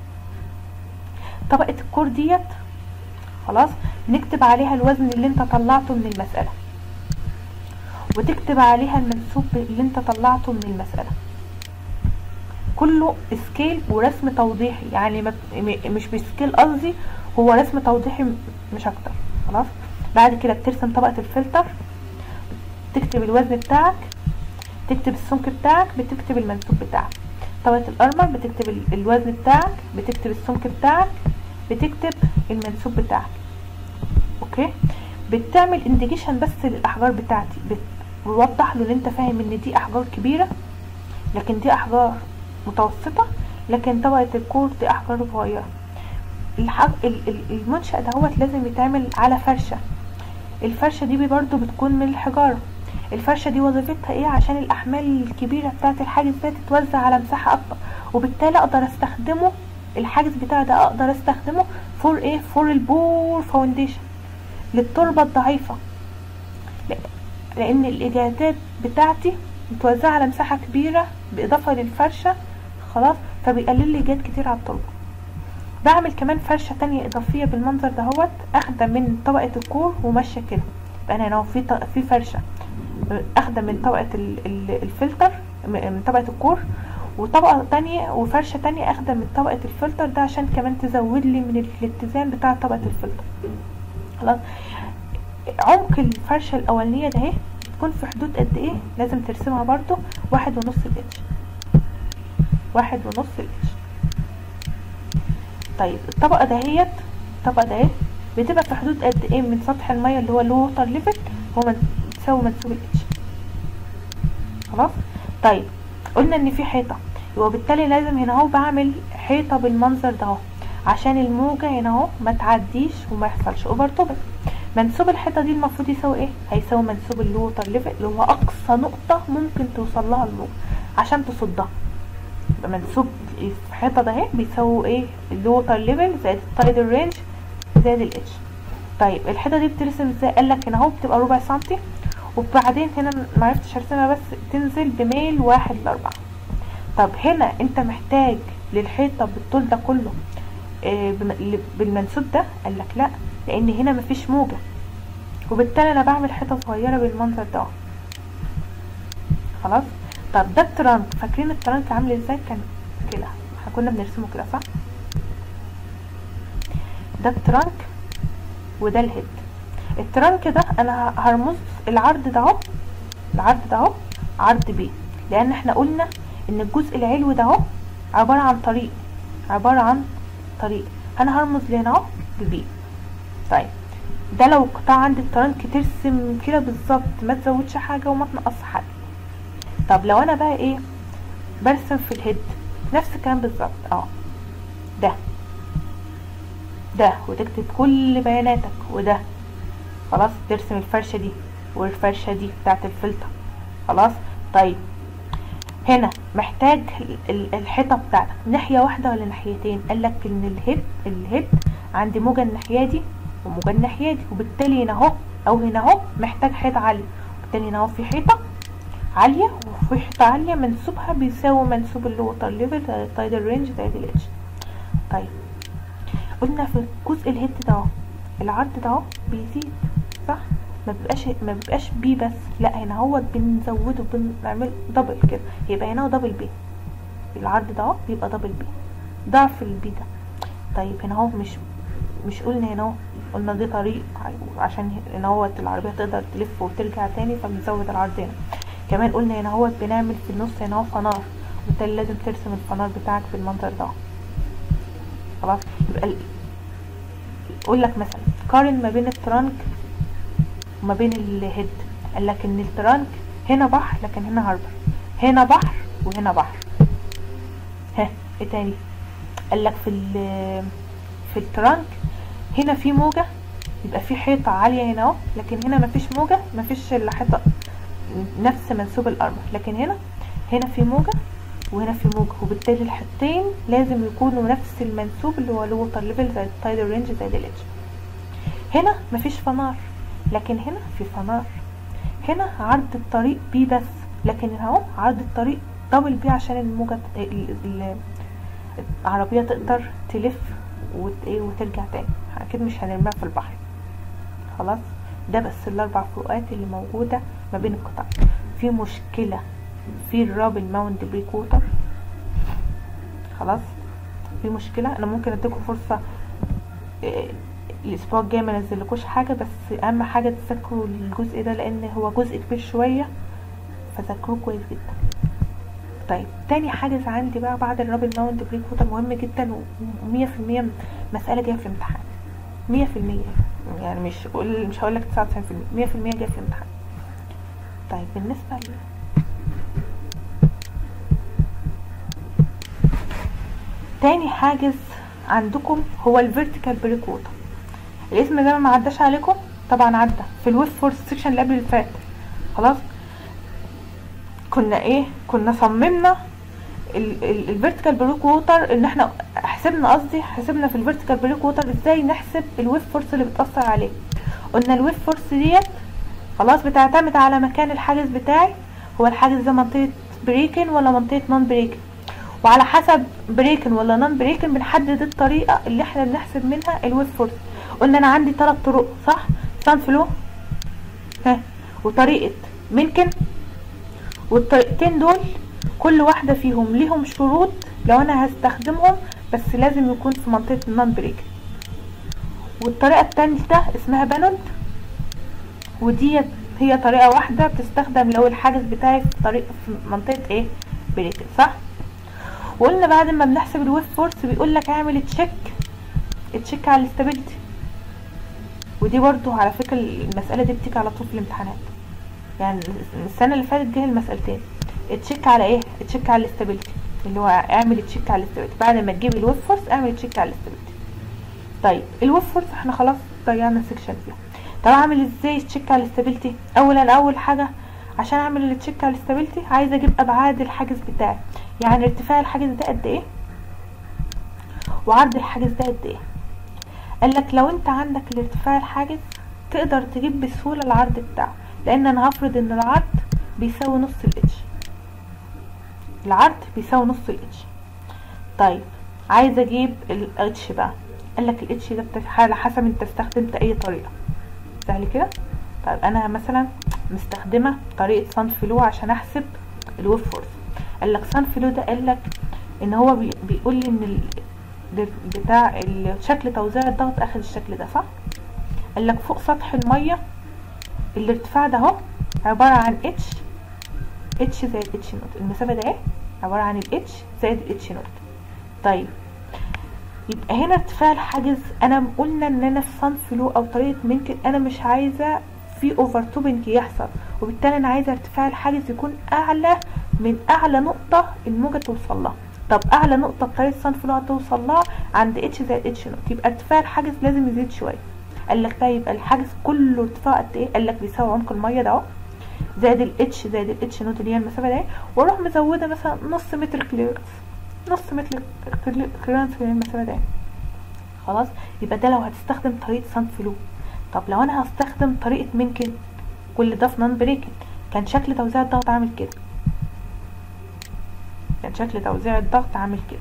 طبقه الكور ديت خلاص نكتب عليها الوزن اللي انت طلعته من المساله وتكتب عليها المنسوب اللي انت طلعته من المساله كله سكيل ورسم توضيحي يعني مش بسكيل قصدي هو رسم توضيحي مش اكتر خلاص بعد كده بترسم طبقه الفلتر تكتب الوزن بتاعك تكتب السمك بتاعك بتكتب المنسوب بتاعك طبقه الارمر بتكتب الوزن بتاعك بتكتب السمك بتاعك بتكتب المنسوب بتاعك اوكي بتعمل انديكيشن بس للاحجار بتاعتي بتوضح له ان انت فاهم ان دي احجار كبيره لكن دي احجار متوسطه لكن طبقه الكور دي احجار صغيره الحق المنشأ دهوت لازم يتعمل على فرشة الفرشة دي برضو بتكون من الحجارة الفرشة دي وظيفتها ايه عشان الاحمال الكبيرة بتاعة الحاجز ده تتوزع على مساحة اكبر وبالتالي اقدر استخدمه الحاجز بتاعي ده اقدر استخدمه فور ايه فور البور فاونديشن للتربة الضعيفة لان الاجازات بتاعتي متوزعة على مساحة كبيرة باضافة للفرشة خلاص فبيقلل لي ايجاد كتير على التربة بعمل كمان فرشة تانية اضافية بالمنظر دهوت اخده من طبقة الكور وماشية كده يبقى انا هنا في في فرشة اخده من طبقة الفلتر من طبقة الكور وطبقة تانية وفرشة تانية اخده من طبقة الفلتر ده عشان كمان تزود لي من الاتزان بتاع طبقة الفلتر خلاص عمق الفرشة الاولانية ده اهي تكون في حدود قد ايه لازم ترسمها برضو واحد ونص الاتش واحد ونص الاتش طيب الطبقة دهيت الطبقة دهيت بتبقى في حدود قد ايه من سطح المية اللي هو الووتر ليفل هو من تساوي منسوب الاتش خلاص طيب قلنا ان في حيطة يبقى بالتالي لازم هنا اهو بعمل حيطة بالمنظر ده اهو عشان الموجة هنا اهو ما تعديش وما يحصلش اوفر توبل منسوب الحيطة دي المفروض يساوي ايه هيساوي منسوب الووتر ليفل اللي هو اقصى نقطة ممكن توصل لها الموجة عشان تصدها يبقى منسوب الحيطه ده اهي بيساوي ايه الووتر ليفل زائد التايدل رينج زائد الاتش طيب الحيطه دي بترسم ازاي قال لك هنا اهو بتبقى ربع سنتي وبعدين هنا معرفتش ارسمها بس تنزل بميل واحد لاربعة طب هنا انت محتاج للحيطه بالطول ده كله آه بالمنسوب ده قال لك لا لان هنا مفيش موجه وبالتالي انا بعمل حيطه صغيره بالمنظر ده خلاص طب ده الترانك فاكرين الترانك عامل ازاي كان كده احنا كنا بنرسمه كده صح ده الترانك وده الهيد الترانك ده انا هرمز العرض ده اهو العرض ده اهو عرض بي لان احنا قلنا ان الجزء العلوي ده اهو عباره عن طريق عباره عن طريق انا هرمز لهنا اهو ببي طيب ده لو قطاع عند الترانك ترسم كده بالظبط ما تزودش حاجه وما تنقص حاجه طب لو انا بقى ايه برسم في الهيد نفس الكلام بالظبط اه ده ده وتكتب كل بياناتك وده خلاص ترسم الفرشة دي والفرشه دي بتاعت الفلتر خلاص طيب هنا محتاج ال- الحيطه بتاعتك ناحيه واحده ولا ناحيتين قال لك ان الهيد الهيد عندي موجه الناحيه دي وموجه الناحيه دي وبالتالي هنا اهو او هنا اهو محتاج حيطه عاليه وبالتالي هنا اهو في حيطه عاليه وفي حيطه عاليه منسوبها بيساوي منسوب الوتر ليفل تايدل رينج زائد الاتش طيب قلنا في جزء الهيد ده اهو العرض ده اهو بيزيد صح ما بيبقاش ما بيبقاش بي بس لا هنا هو بنزوده بنعمل دبل كده يبقى هنا هو دبل بي العرض ده اهو بيبقى دبل بي ضعف البي ده طيب هنا اهو مش مش قلنا هنا اهو قلنا دي طريق عشان هنا هو العربيه تقدر تلف وترجع تاني فبنزود العرض هنا كمان قلنا هنا هو بنعمل في النص هنا اهو فنار وبالتالي لازم ترسم الفنار بتاعك في المنظر ده خلاص يبقى ال- يقول لك مثلا قارن ما بين الترانك وما بين الهيد قال لك ان الترانك هنا بحر لكن هنا هاربر هنا بحر وهنا بحر ها ايه تاني قال لك في ال- في الترانك هنا في موجة يبقى في حيطة عالية هنا اهو لكن هنا مفيش موجة مفيش الا حيطة نفس منسوب الارمر لكن هنا هنا في موجة وهنا في موجة وبالتالي الحيطتين لازم يكونوا نفس المنسوب اللي هو الوتر ليفل زائد التايدل رينج زائد الاتش هنا مفيش فنار لكن هنا في فنار هنا عرض الطريق بي بس لكن هنا اهو عرض الطريق دبل بي عشان الموجة ال- ال- العربية تقدر تلف وت- إيه وترجع تاني اكيد مش هنرميها في البحر خلاص ده بس الاربع فروقات اللي موجودة ما بين القطع في مشكلة في الراب الماوند بريك ووتر خلاص في مشكلة انا ممكن اديكم فرصة إيه، الاسبوع الجاي ما انزلكوش حاجة بس اهم حاجة تذاكروا الجزء ده لان هو جزء كبير شوية فذاكروه كويس جدا طيب تاني حاجز عندي بقى بعد الراب الماوند بريك ووتر مهم جدا ومية في المية مسألة جاية في الامتحان مية في المية يعني مش قول مش هقولك تسعة وتسعين في المية مية في المية جاية في الامتحان طيب بالنسبة ل تاني حاجز عندكم هو الفيرتيكال بريك ووتر الاسم ده ما عداش عليكم طبعا عدى في الويب فورس سيكشن اللي قبل اللي فات خلاص كنا ايه كنا صممنا الفيرتيكال بريك ووتر ان احنا حسبنا قصدي حسبنا في الفيرتيكال بريك ووتر ازاي نحسب الويب فورس اللي بتاثر عليه قلنا الويب فورس ديت خلاص بتعتمد على مكان الحاجز بتاعي هو الحاجز ده منطقه بريكن ولا منطقه نون بريكن وعلى حسب بريكن ولا نون بريكن بنحدد الطريقه اللي احنا بنحسب منها الويب فورس قلنا انا عندي ثلاث طرق صح سان فلو ها وطريقه ممكن والطريقتين دول كل واحده فيهم ليهم شروط لو انا هستخدمهم بس لازم يكون في منطقه النون بريكن والطريقه الثالثه اسمها بانوند ودي هي طريقه واحده بتستخدم لو الحاجز بتاعي في طريق في منطقه ايه بريكن صح وقلنا بعد ما بنحسب الويب فورس بيقول لك اعمل تشيك تشيك على الاستابيليتي ودي برضو على فكره المساله دي بتيجي على طول في الامتحانات يعني السنه اللي فاتت جه المسالتين تشيك على ايه تشيك على الاستابيليتي اللي هو اعمل تشيك على الاستابيليتي بعد ما تجيب الويب فورس اعمل تشيك على الاستابيليتي طيب الويب فورس احنا خلاص ضيعنا سيكشن فيها طب اعمل ازاي تشيك على الاستابيليتي اولا اول حاجه عشان اعمل التشيك على الاستابيليتي عايزه اجيب ابعاد الحاجز بتاعي يعني ارتفاع الحاجز ده قد ايه وعرض الحاجز ده قد ايه قال لك لو انت عندك الارتفاع الحاجز تقدر تجيب بسهوله العرض بتاعه لان انا هفرض ان العرض بيساوي نص الاتش العرض بيساوي نص الاتش طيب عايزه اجيب الاتش بقى قال لك الاتش ده بتاع- على حسب انت استخدمت اي طريقه سهل كده طيب انا مثلا مستخدمه طريقه سان فلو عشان احسب الويب فورس قال لك سان فلو ده قال لك ان هو بي بيقول لي ان ال ده بتاع ال- شكل توزيع الضغط اخد الشكل ده صح قال لك فوق سطح الميه الارتفاع ده اهو عباره عن اتش اتش زائد اتش نوت المسافه ده ايه عباره عن الاتش زائد الاتش نوت طيب يبقى هنا ارتفاع الحاجز انا قلنا ان انا في صن فلو او طريقه ممكن انا مش عايزه في اوفر توبنج يحصل وبالتالي انا عايزه ارتفاع الحاجز يكون اعلى من اعلى نقطه الموجه توصل لها طب اعلى نقطه بطريقه صن فلو هتوصل لها عند اتش زائد اتش نوت يبقى ارتفاع الحاجز لازم يزيد شويه قال لك بقى يبقى الحاجز كله ارتفاع قد ايه قال لك بيساوي عمق الميه ده اهو زائد الاتش زائد الاتش نوت اللي هي المسافه ده واروح مزوده مثلا نص متر كليرنس نص متر كليرنس في المسافه ده خلاص يبقى ده لو هتستخدم طريقه سان فلو طب لو انا هستخدم طريقه ممكن كل ده في نون بريكن كان شكل توزيع الضغط عامل كده كان شكل توزيع الضغط عامل كده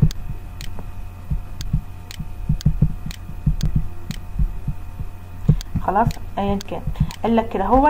خلاص ايا كان قال لك كده اهوت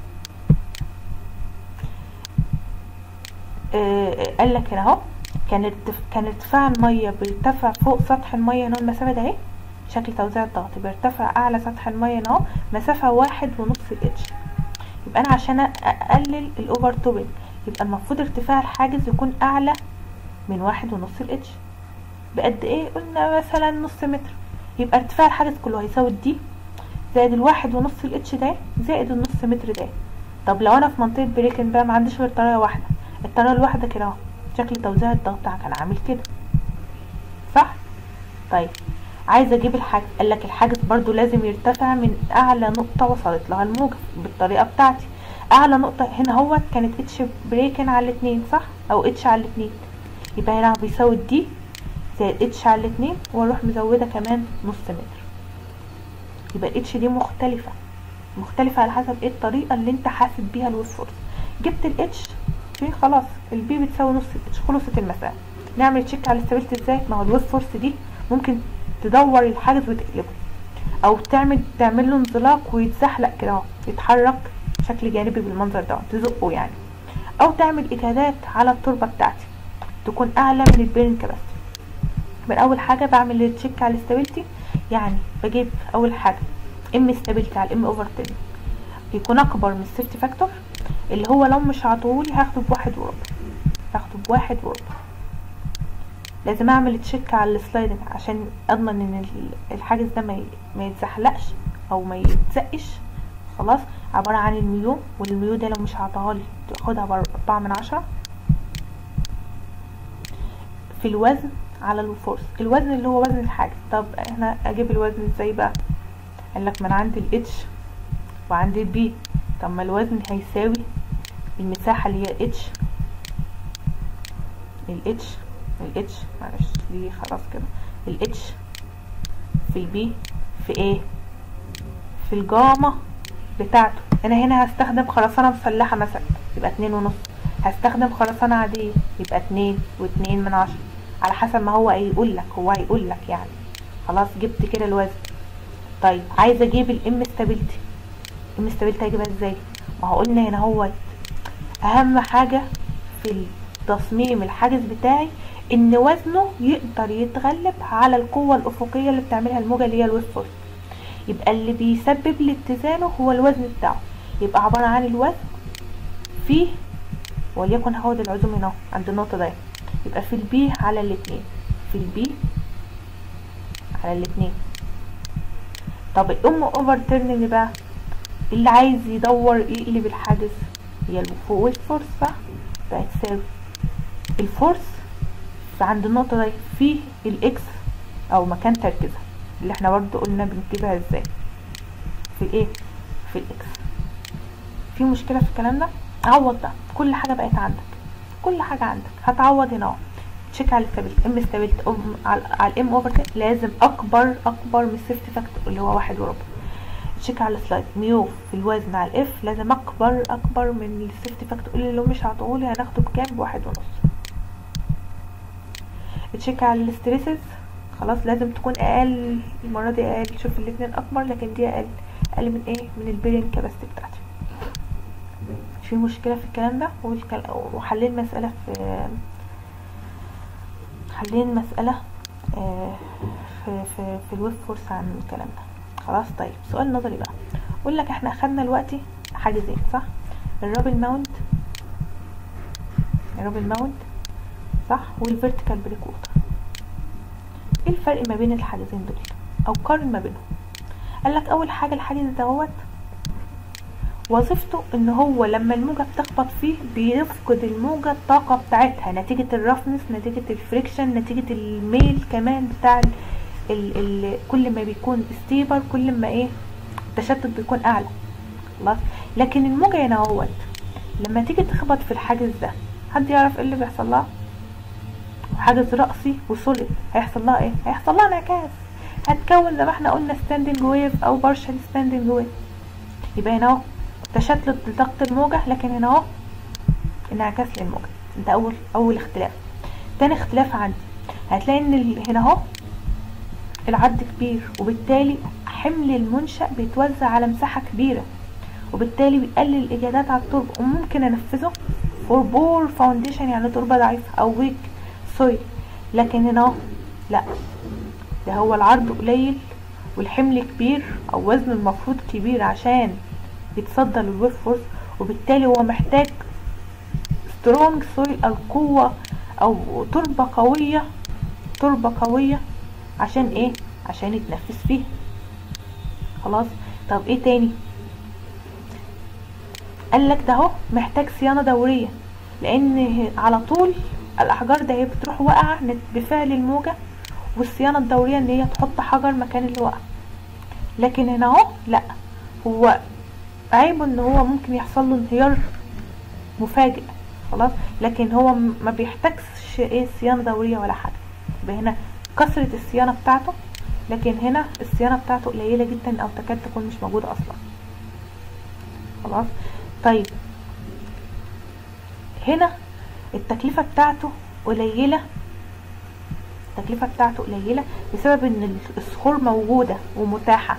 آه قال لك كده اهو كان ارتف... كان ارتفاع الميه بيرتفع فوق سطح الميه هنا المسافه ده اهي شكل توزيع الضغط بيرتفع اعلى سطح الميه هنا اهو مسافه واحد ونص الاتش يبقى انا عشان اقلل الاوفر توبنج يبقى المفروض ارتفاع الحاجز يكون اعلى من واحد ونص الاتش بقد ايه قلنا مثلا نص متر يبقى ارتفاع الحاجز كله هيساوي دي زائد الواحد ونص الاتش ده زائد النص متر ده طب لو انا في منطقه بريكن بقى ما عنديش غير طريقه واحده الطريقه الواحده كده اهو شكل توزيع الضغط كان عامل كده صح طيب عايزه اجيب الحاجز قال لك الحاجز برضو لازم يرتفع من اعلى نقطه وصلت لها الموجه بالطريقه بتاعتي اعلى نقطه هنا هو كانت اتش بريكن على الاتنين صح او اتش على الاتنين يبقى هنا بيساوي دي زائد اتش على الاتنين واروح مزوده كمان نص متر يبقى الاتش دي مختلفه مختلفه على حسب ايه الطريقه اللي انت حاسب بيها الويف فورس جبت الاتش في خلاص البي بتساوي نص الاتش خلصت المساله نعمل تشيك على الاستابيلتي ازاي ما هو الويف فورس دي ممكن تدور الحاجز وتقلبه او تعمل تعمل له انزلاق ويتزحلق كده اهو يتحرك بشكل جانبي بالمنظر ده تزقه يعني او تعمل اجهادات على التربه بتاعتي تكون اعلى من البيرن كباستي من اول حاجه بعمل تشيك على الاستابيلتي يعني بجيب اول حاجه ام استابيلتي على الام اوفر 10 يكون اكبر من السيفتي فاكتور اللي هو لو مش عطولي هاخده بواحد وربع هاخده بواحد وربع لازم اعمل تشيك على السلايدنج عشان اضمن ان الحاجز ده ما ما يتزحلقش او ما يتزقش خلاص عبارة عن الميو والميو ده لو مش عطاهالي تاخدها باربعة من عشرة في الوزن على الفورس الوزن اللي هو وزن الحاجز طب احنا اجيب الوزن ازاي بقى قالك من عندي الاتش وعندي البي طب ما الوزن هيساوي المساحة اللي هي اتش الاتش الاتش معلش دي خلاص كده الاتش في البي في ايه في الجاما بتاعته انا هنا هستخدم خرسانة مسلحة مثلا يبقى اتنين ونص هستخدم خرسانة عادية يبقى اتنين واتنين من عشرة على حسب ما هو هيقول لك هو هيقول لك يعني خلاص جبت كده الوزن طيب عايزه اجيب الام استابيلتي الام استابيلتي هجيبها ازاي ما هو قلنا هنا هو اهم حاجه في تصميم الحاجز بتاعي ان وزنه يقدر يتغلب على القوه الافقيه اللي بتعملها الموجه اللي هي الويف فورس يبقى اللي بيسبب لاتزانه هو الوزن بتاعه يبقى عباره عن الوزن في وليكن هاخد العزوم هنا عند النقطه دي يبقى في البي على الاتنين في البي على الاتنين طب الام اوفر تيرنينج بقى اللي عايز يدور يقلب الحاجز هي الفوق فورس صح بقى تساوي الفورس عند النقطة دي في الاكس او مكان تركيزها اللي احنا برضو قلنا بنكتبها ازاي في الايه في الاكس في مشكلة في الكلام ده عوض ده كل حاجة بقت عندك كل حاجة عندك هتعوض هنا اهو تشيك على الستابيلتي ام ستابيلتي على الام اوفر لازم اكبر اكبر من السيفتي فاكتور اللي هو واحد وربع تشيك على السلايد ميو في الوزن على الاف لازم اكبر اكبر من السيفتي فاكتور اللي لو مش هتقولي هناخده بكام بواحد ونص تشيك على الستريسز خلاص لازم تكون اقل المرة دي اقل شوف الاتنين اكبر لكن دي اقل اقل من ايه من البيرنج كاباسيتي بتاعتي في مشكلة في الكلام ده وحلين مسألة في حلين مسألة في في في الويب فورس عن الكلام ده خلاص طيب سؤال نظري بقى اقول لك احنا اخدنا دلوقتي حاجزين صح الرابل ماونت الرابل ماونت صح والفيرتيكال بريك ووتر ايه الفرق ما بين الحاجزين دول او قارن ما بينهم قال لك اول حاجه الحاجز دوت وظيفته ان هو لما الموجة بتخبط فيه بيفقد الموجة الطاقة بتاعتها نتيجة الرفنس نتيجة الفريكشن نتيجة الميل كمان بتاع ال ال ال كل ما بيكون ستيبر كل ما ايه التشتت بيكون اعلى خلاص لكن الموجة هنا اهوت لما تيجي تخبط في الحاجز ده حد يعرف ايه اللي بيحصل لها حاجز رأسي وسوليد هيحصل لها ايه هيحصل لها انعكاس هتكون زي ما احنا قلنا ستاندنج ويف او بارشل ستاندنج ويف يبقى هنا اهو تشتت لضغط الموجة لكن هنا اهو انعكاس للموجة ده اول اول اختلاف تاني اختلاف عندي هتلاقي ان ال- هنا اهو العرض كبير وبالتالي حمل المنشأ بيتوزع على مساحة كبيرة وبالتالي بيقلل الإجادات على التربة وممكن أنفذه فور بور فاونديشن يعني تربة ضعيفة أو ويك سويل لكن هنا اهو لا ده هو العرض قليل والحمل كبير أو وزنه المفروض كبير عشان يتصدى للويف فورس وبالتالي هو محتاج سترونج سويل أو قوة أو تربة قوية تربة قوية عشان ايه عشان يتنفس فيها خلاص طب ايه تاني قالك ده اهو محتاج صيانة دورية لان على طول الاحجار ده هي بتروح واقعة بفعل الموجة والصيانة الدورية ان هي تحط حجر مكان اللي وقع لكن هنا اهو لا هو عيبه ان هو ممكن يحصل له انهيار مفاجئ خلاص لكن هو م- ما بيحتاجش ايه صيانة دورية ولا حاجة يبقى هنا كثرة الصيانة بتاعته لكن هنا الصيانة بتاعته قليلة جدا او تكاد تكون مش موجودة اصلا خلاص طيب هنا التكلفة بتاعته قليلة التكلفة بتاعته قليلة بسبب ان الصخور موجودة ومتاحة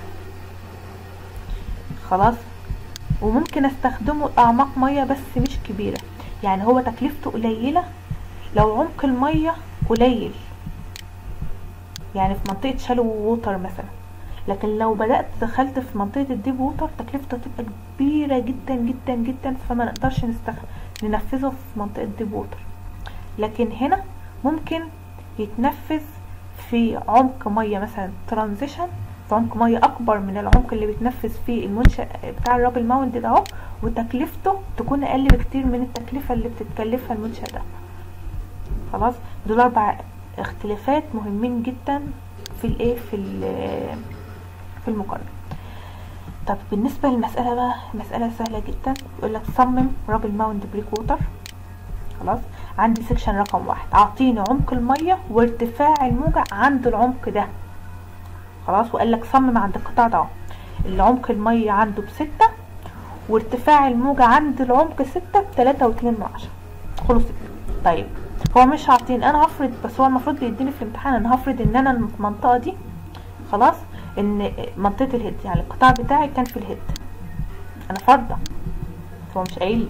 خلاص وممكن استخدمه اعماق مية بس مش كبيرة يعني هو تكلفته قليلة لو عمق المية قليل يعني في منطقة شالو ووتر مثلا لكن لو بدأت دخلت في منطقة الديب ووتر تكلفته هتبقى كبيرة جدا جدا جدا فما نقدرش نستخ... ننفذه في منطقة ديب ووتر لكن هنا ممكن يتنفذ في عمق مية مثلا ترانزيشن في عمق مية اكبر من العمق اللي بيتنفذ فيه المنشأ بتاع الرابل ماوند ده اهو وتكلفته تكون اقل بكتير من التكلفة اللي بتتكلفها المنشأ ده خلاص دول اربع اختلافات مهمين جدا في الايه في ال- في المقارنة طب بالنسبة للمسألة بقى مسألة سهلة جدا يقول لك صمم رابل ماوند بريك ووتر خلاص عندي سيكشن رقم واحد اعطيني عمق المية وارتفاع الموجة عند العمق ده خلاص وقال لك صمم عند القطاع ده اهو. العمق المية عنده بستة وارتفاع الموجة عند العمق ستة بتلاتة واتنين من عشرة خلص كده. طيب هو مش عاطين انا هفرض بس هو المفروض بيديني في الامتحان انا هفرض ان انا المنطقة دي خلاص ان منطقة الهيد يعني القطاع بتاعي كان في الهيد انا فرضة هو مش قايل لي.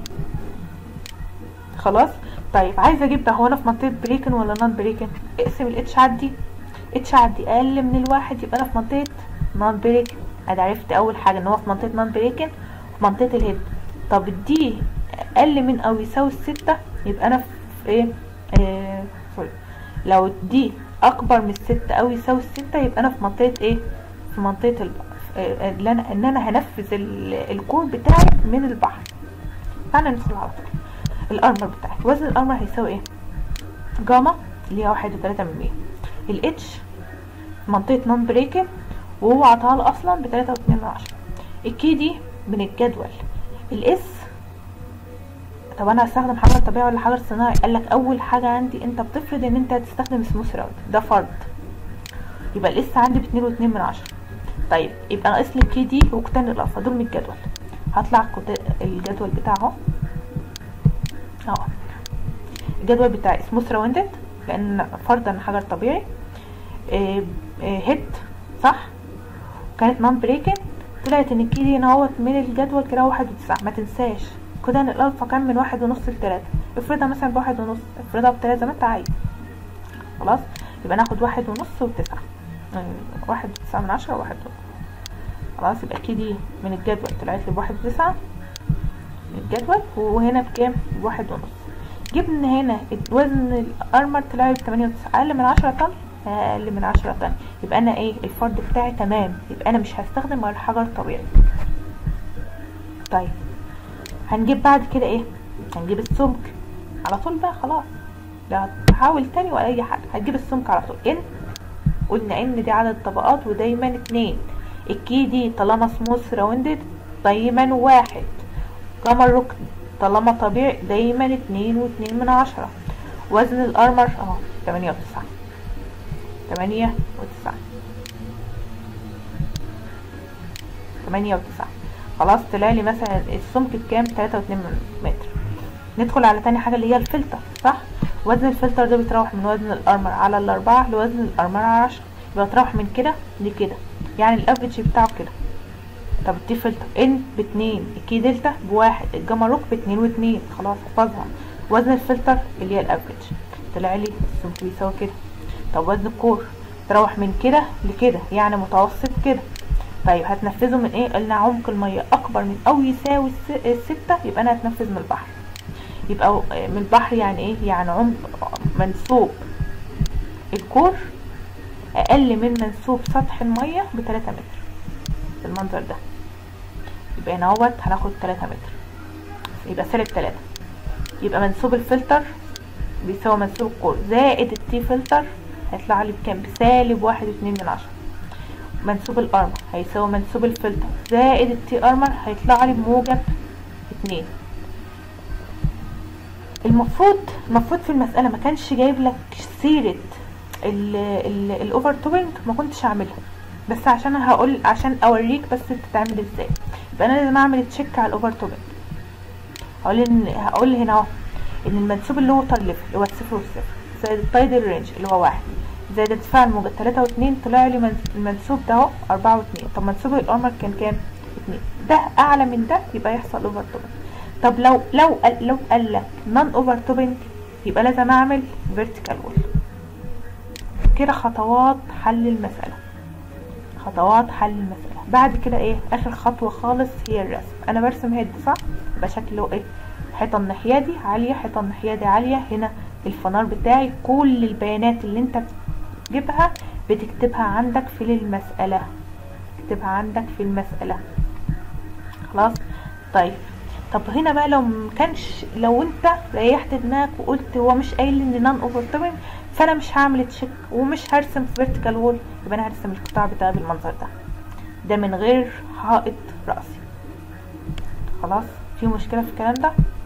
خلاص طيب عايزه اجيب ده هو انا في منطقه بريكن ولا نون بريكن اقسم الاتش عدي اتش عدي اقل من الواحد يبقى انا في منطقه نون بريكن ادي عرفت اول حاجه ان هو في منطقه نون بريكن في منطقه الهيد طب دي اقل من او يساوي الستة يبقى انا في ايه آه سوري لو دي اكبر من الستة او يساوي الستة يبقى انا في منطقه ايه في منطقه الب... آه، اللي انا ان انا هنفذ ال- الكور بتاعي من البحر تعالى ندخل على طول الارمر بتاعي وزن الارمر هيساوي ايه جاما اللي هي واحد وتلاتة من مية الاتش منطقة نون بريكن وهو عطاها لي اصلا بتلاتة واتنين من عشرة الكي دي من الجدول الاس طب انا هستخدم حجر طبيعي ولا حجر صناعي قال لك اول حاجة عندي انت بتفرض ان انت هتستخدم سموث راوند ده فرض يبقى الاس عندي باتنين واتنين من عشرة طيب يبقى ناقص لي الكي دي وكتان الالفا دول من الجدول هطلع الكت- الجدول بتاعه اه الجدول بتاعي سموث راوندد لان فرضا حجر طبيعي آه، آه، هيد صح كانت نون بريكن طلعت ان الكي دي هنا اهوت من الجدول كده واحد وتسعة ما تنساش كده ان الالفا كان من واحد ونص لتلاتة افرضها مثلا بواحد ونص افرضها بتلاتة زي ما انت عايز خلاص يبقى ناخد واحد ونص وتسعة يعني واحد وتسعة من عشرة وواحد ونص خلاص يبقى كي دي من الجدول طلعت لي بواحد وتسعة من الجدول وهنا بكام بواحد ونص جبنا هنا وزن الارمر طلع لي بتمانية وتسعة اقل من عشرة طن اقل من عشرة طن يبقى انا ايه الفرد بتاعي تمام يبقى انا مش هستخدم غير حجر طبيعي طيب هنجيب بعد كده ايه هنجيب السمك على طول بقى خلاص لا تحاول تاني ولا اي حاجه هتجيب السمك على طول ان قلنا ان دي عدد طبقات ودايما اتنين الكي دي طالما سموث راوندد دايما واحد جاما الركن طالما طبيعي دايما اتنين واتنين من عشرة وزن الارمر اهو تمانية وتسعة تمانية وتسعة تمانية وتسعة خلاص طلع لي مثلا السمك بكام تلاتة واتنين متر ندخل على تاني حاجة اللي هي الفلتر صح وزن الفلتر ده بيتراوح من وزن الارمر على الاربعة لوزن الارمر على عشرة يبقى بيتراوح من كده لكده يعني الافريج بتاعه كده طب التي فلتر ان باتنين الكي دلتا بواحد الجاما روك باتنين واتنين خلاص احفظها وزن الفلتر اللي هي الافريج طلع لي السمك بيساوي كده طب وزن الكور تروح من كده لكده يعني متوسط كده طيب هتنفذه من ايه قلنا عمق المية اكبر من او يساوي الس- الستة يبقى انا هتنفذ من البحر يبقى من البحر يعني ايه يعني عمق منسوب الكور اقل من منسوب سطح المية بتلاتة متر بالمنظر ده يبقى هنا اهوت هناخد تلاتة متر يبقى سالب تلاتة يبقى منسوب الفلتر بيساوي منسوب الكور زائد التي فلتر هيطلع لي بكام بسالب واحد واتنين من عشرة منسوب الارمر هيساوي منسوب الفلتر زائد التي ارمر هيطلع لي بموجب اتنين المفروض المفروض في المسألة ما كانش جايب لك سيرة الاوفر توبنج ما كنتش اعملها بس عشان هقول عشان اوريك بس بتتعمل ازاي يبقى انا لازم اعمل تشيك على الاوفر توبنج هقول ان هقول هنا اهو ان المنسوب اللي هو طال ليفل اللي هو الصفر والصفر زائد التايدل رينج اللي هو واحد زائد ارتفاع الموجة تلاتة واتنين طلع لي منس- المنسوب ده اهو اربعة واتنين طب منسوب الارمر كان كام؟ اتنين ده اعلى من ده يبقى يحصل اوفر توبنج طب لو لو قال لو قال لك نون اوفر توبنج يبقى لازم اعمل فيرتيكال وول كده خطوات حل المسألة خطوات حل المسألة بعد كده ايه اخر خطوة خالص هي الرسم انا برسم هيد صح يبقى شكله ايه حيطة الناحية دي عالية حيطة الناحية دي عالية هنا الفنار بتاعي كل البيانات اللي انت بتجيبها بتكتبها عندك في المسألة تكتبها عندك في المسألة خلاص طيب طب هنا بقى لو مكانش لو انت ريحت دماغك وقلت هو مش قايل ان نون اوفر توبنج فانا مش هعمل تشيك ومش هرسم فيرتيكال وول يبقى انا هرسم القطاع بتاعي بالمنظر ده ده من غير حائط رأسي خلاص في مشكلة في الكلام ده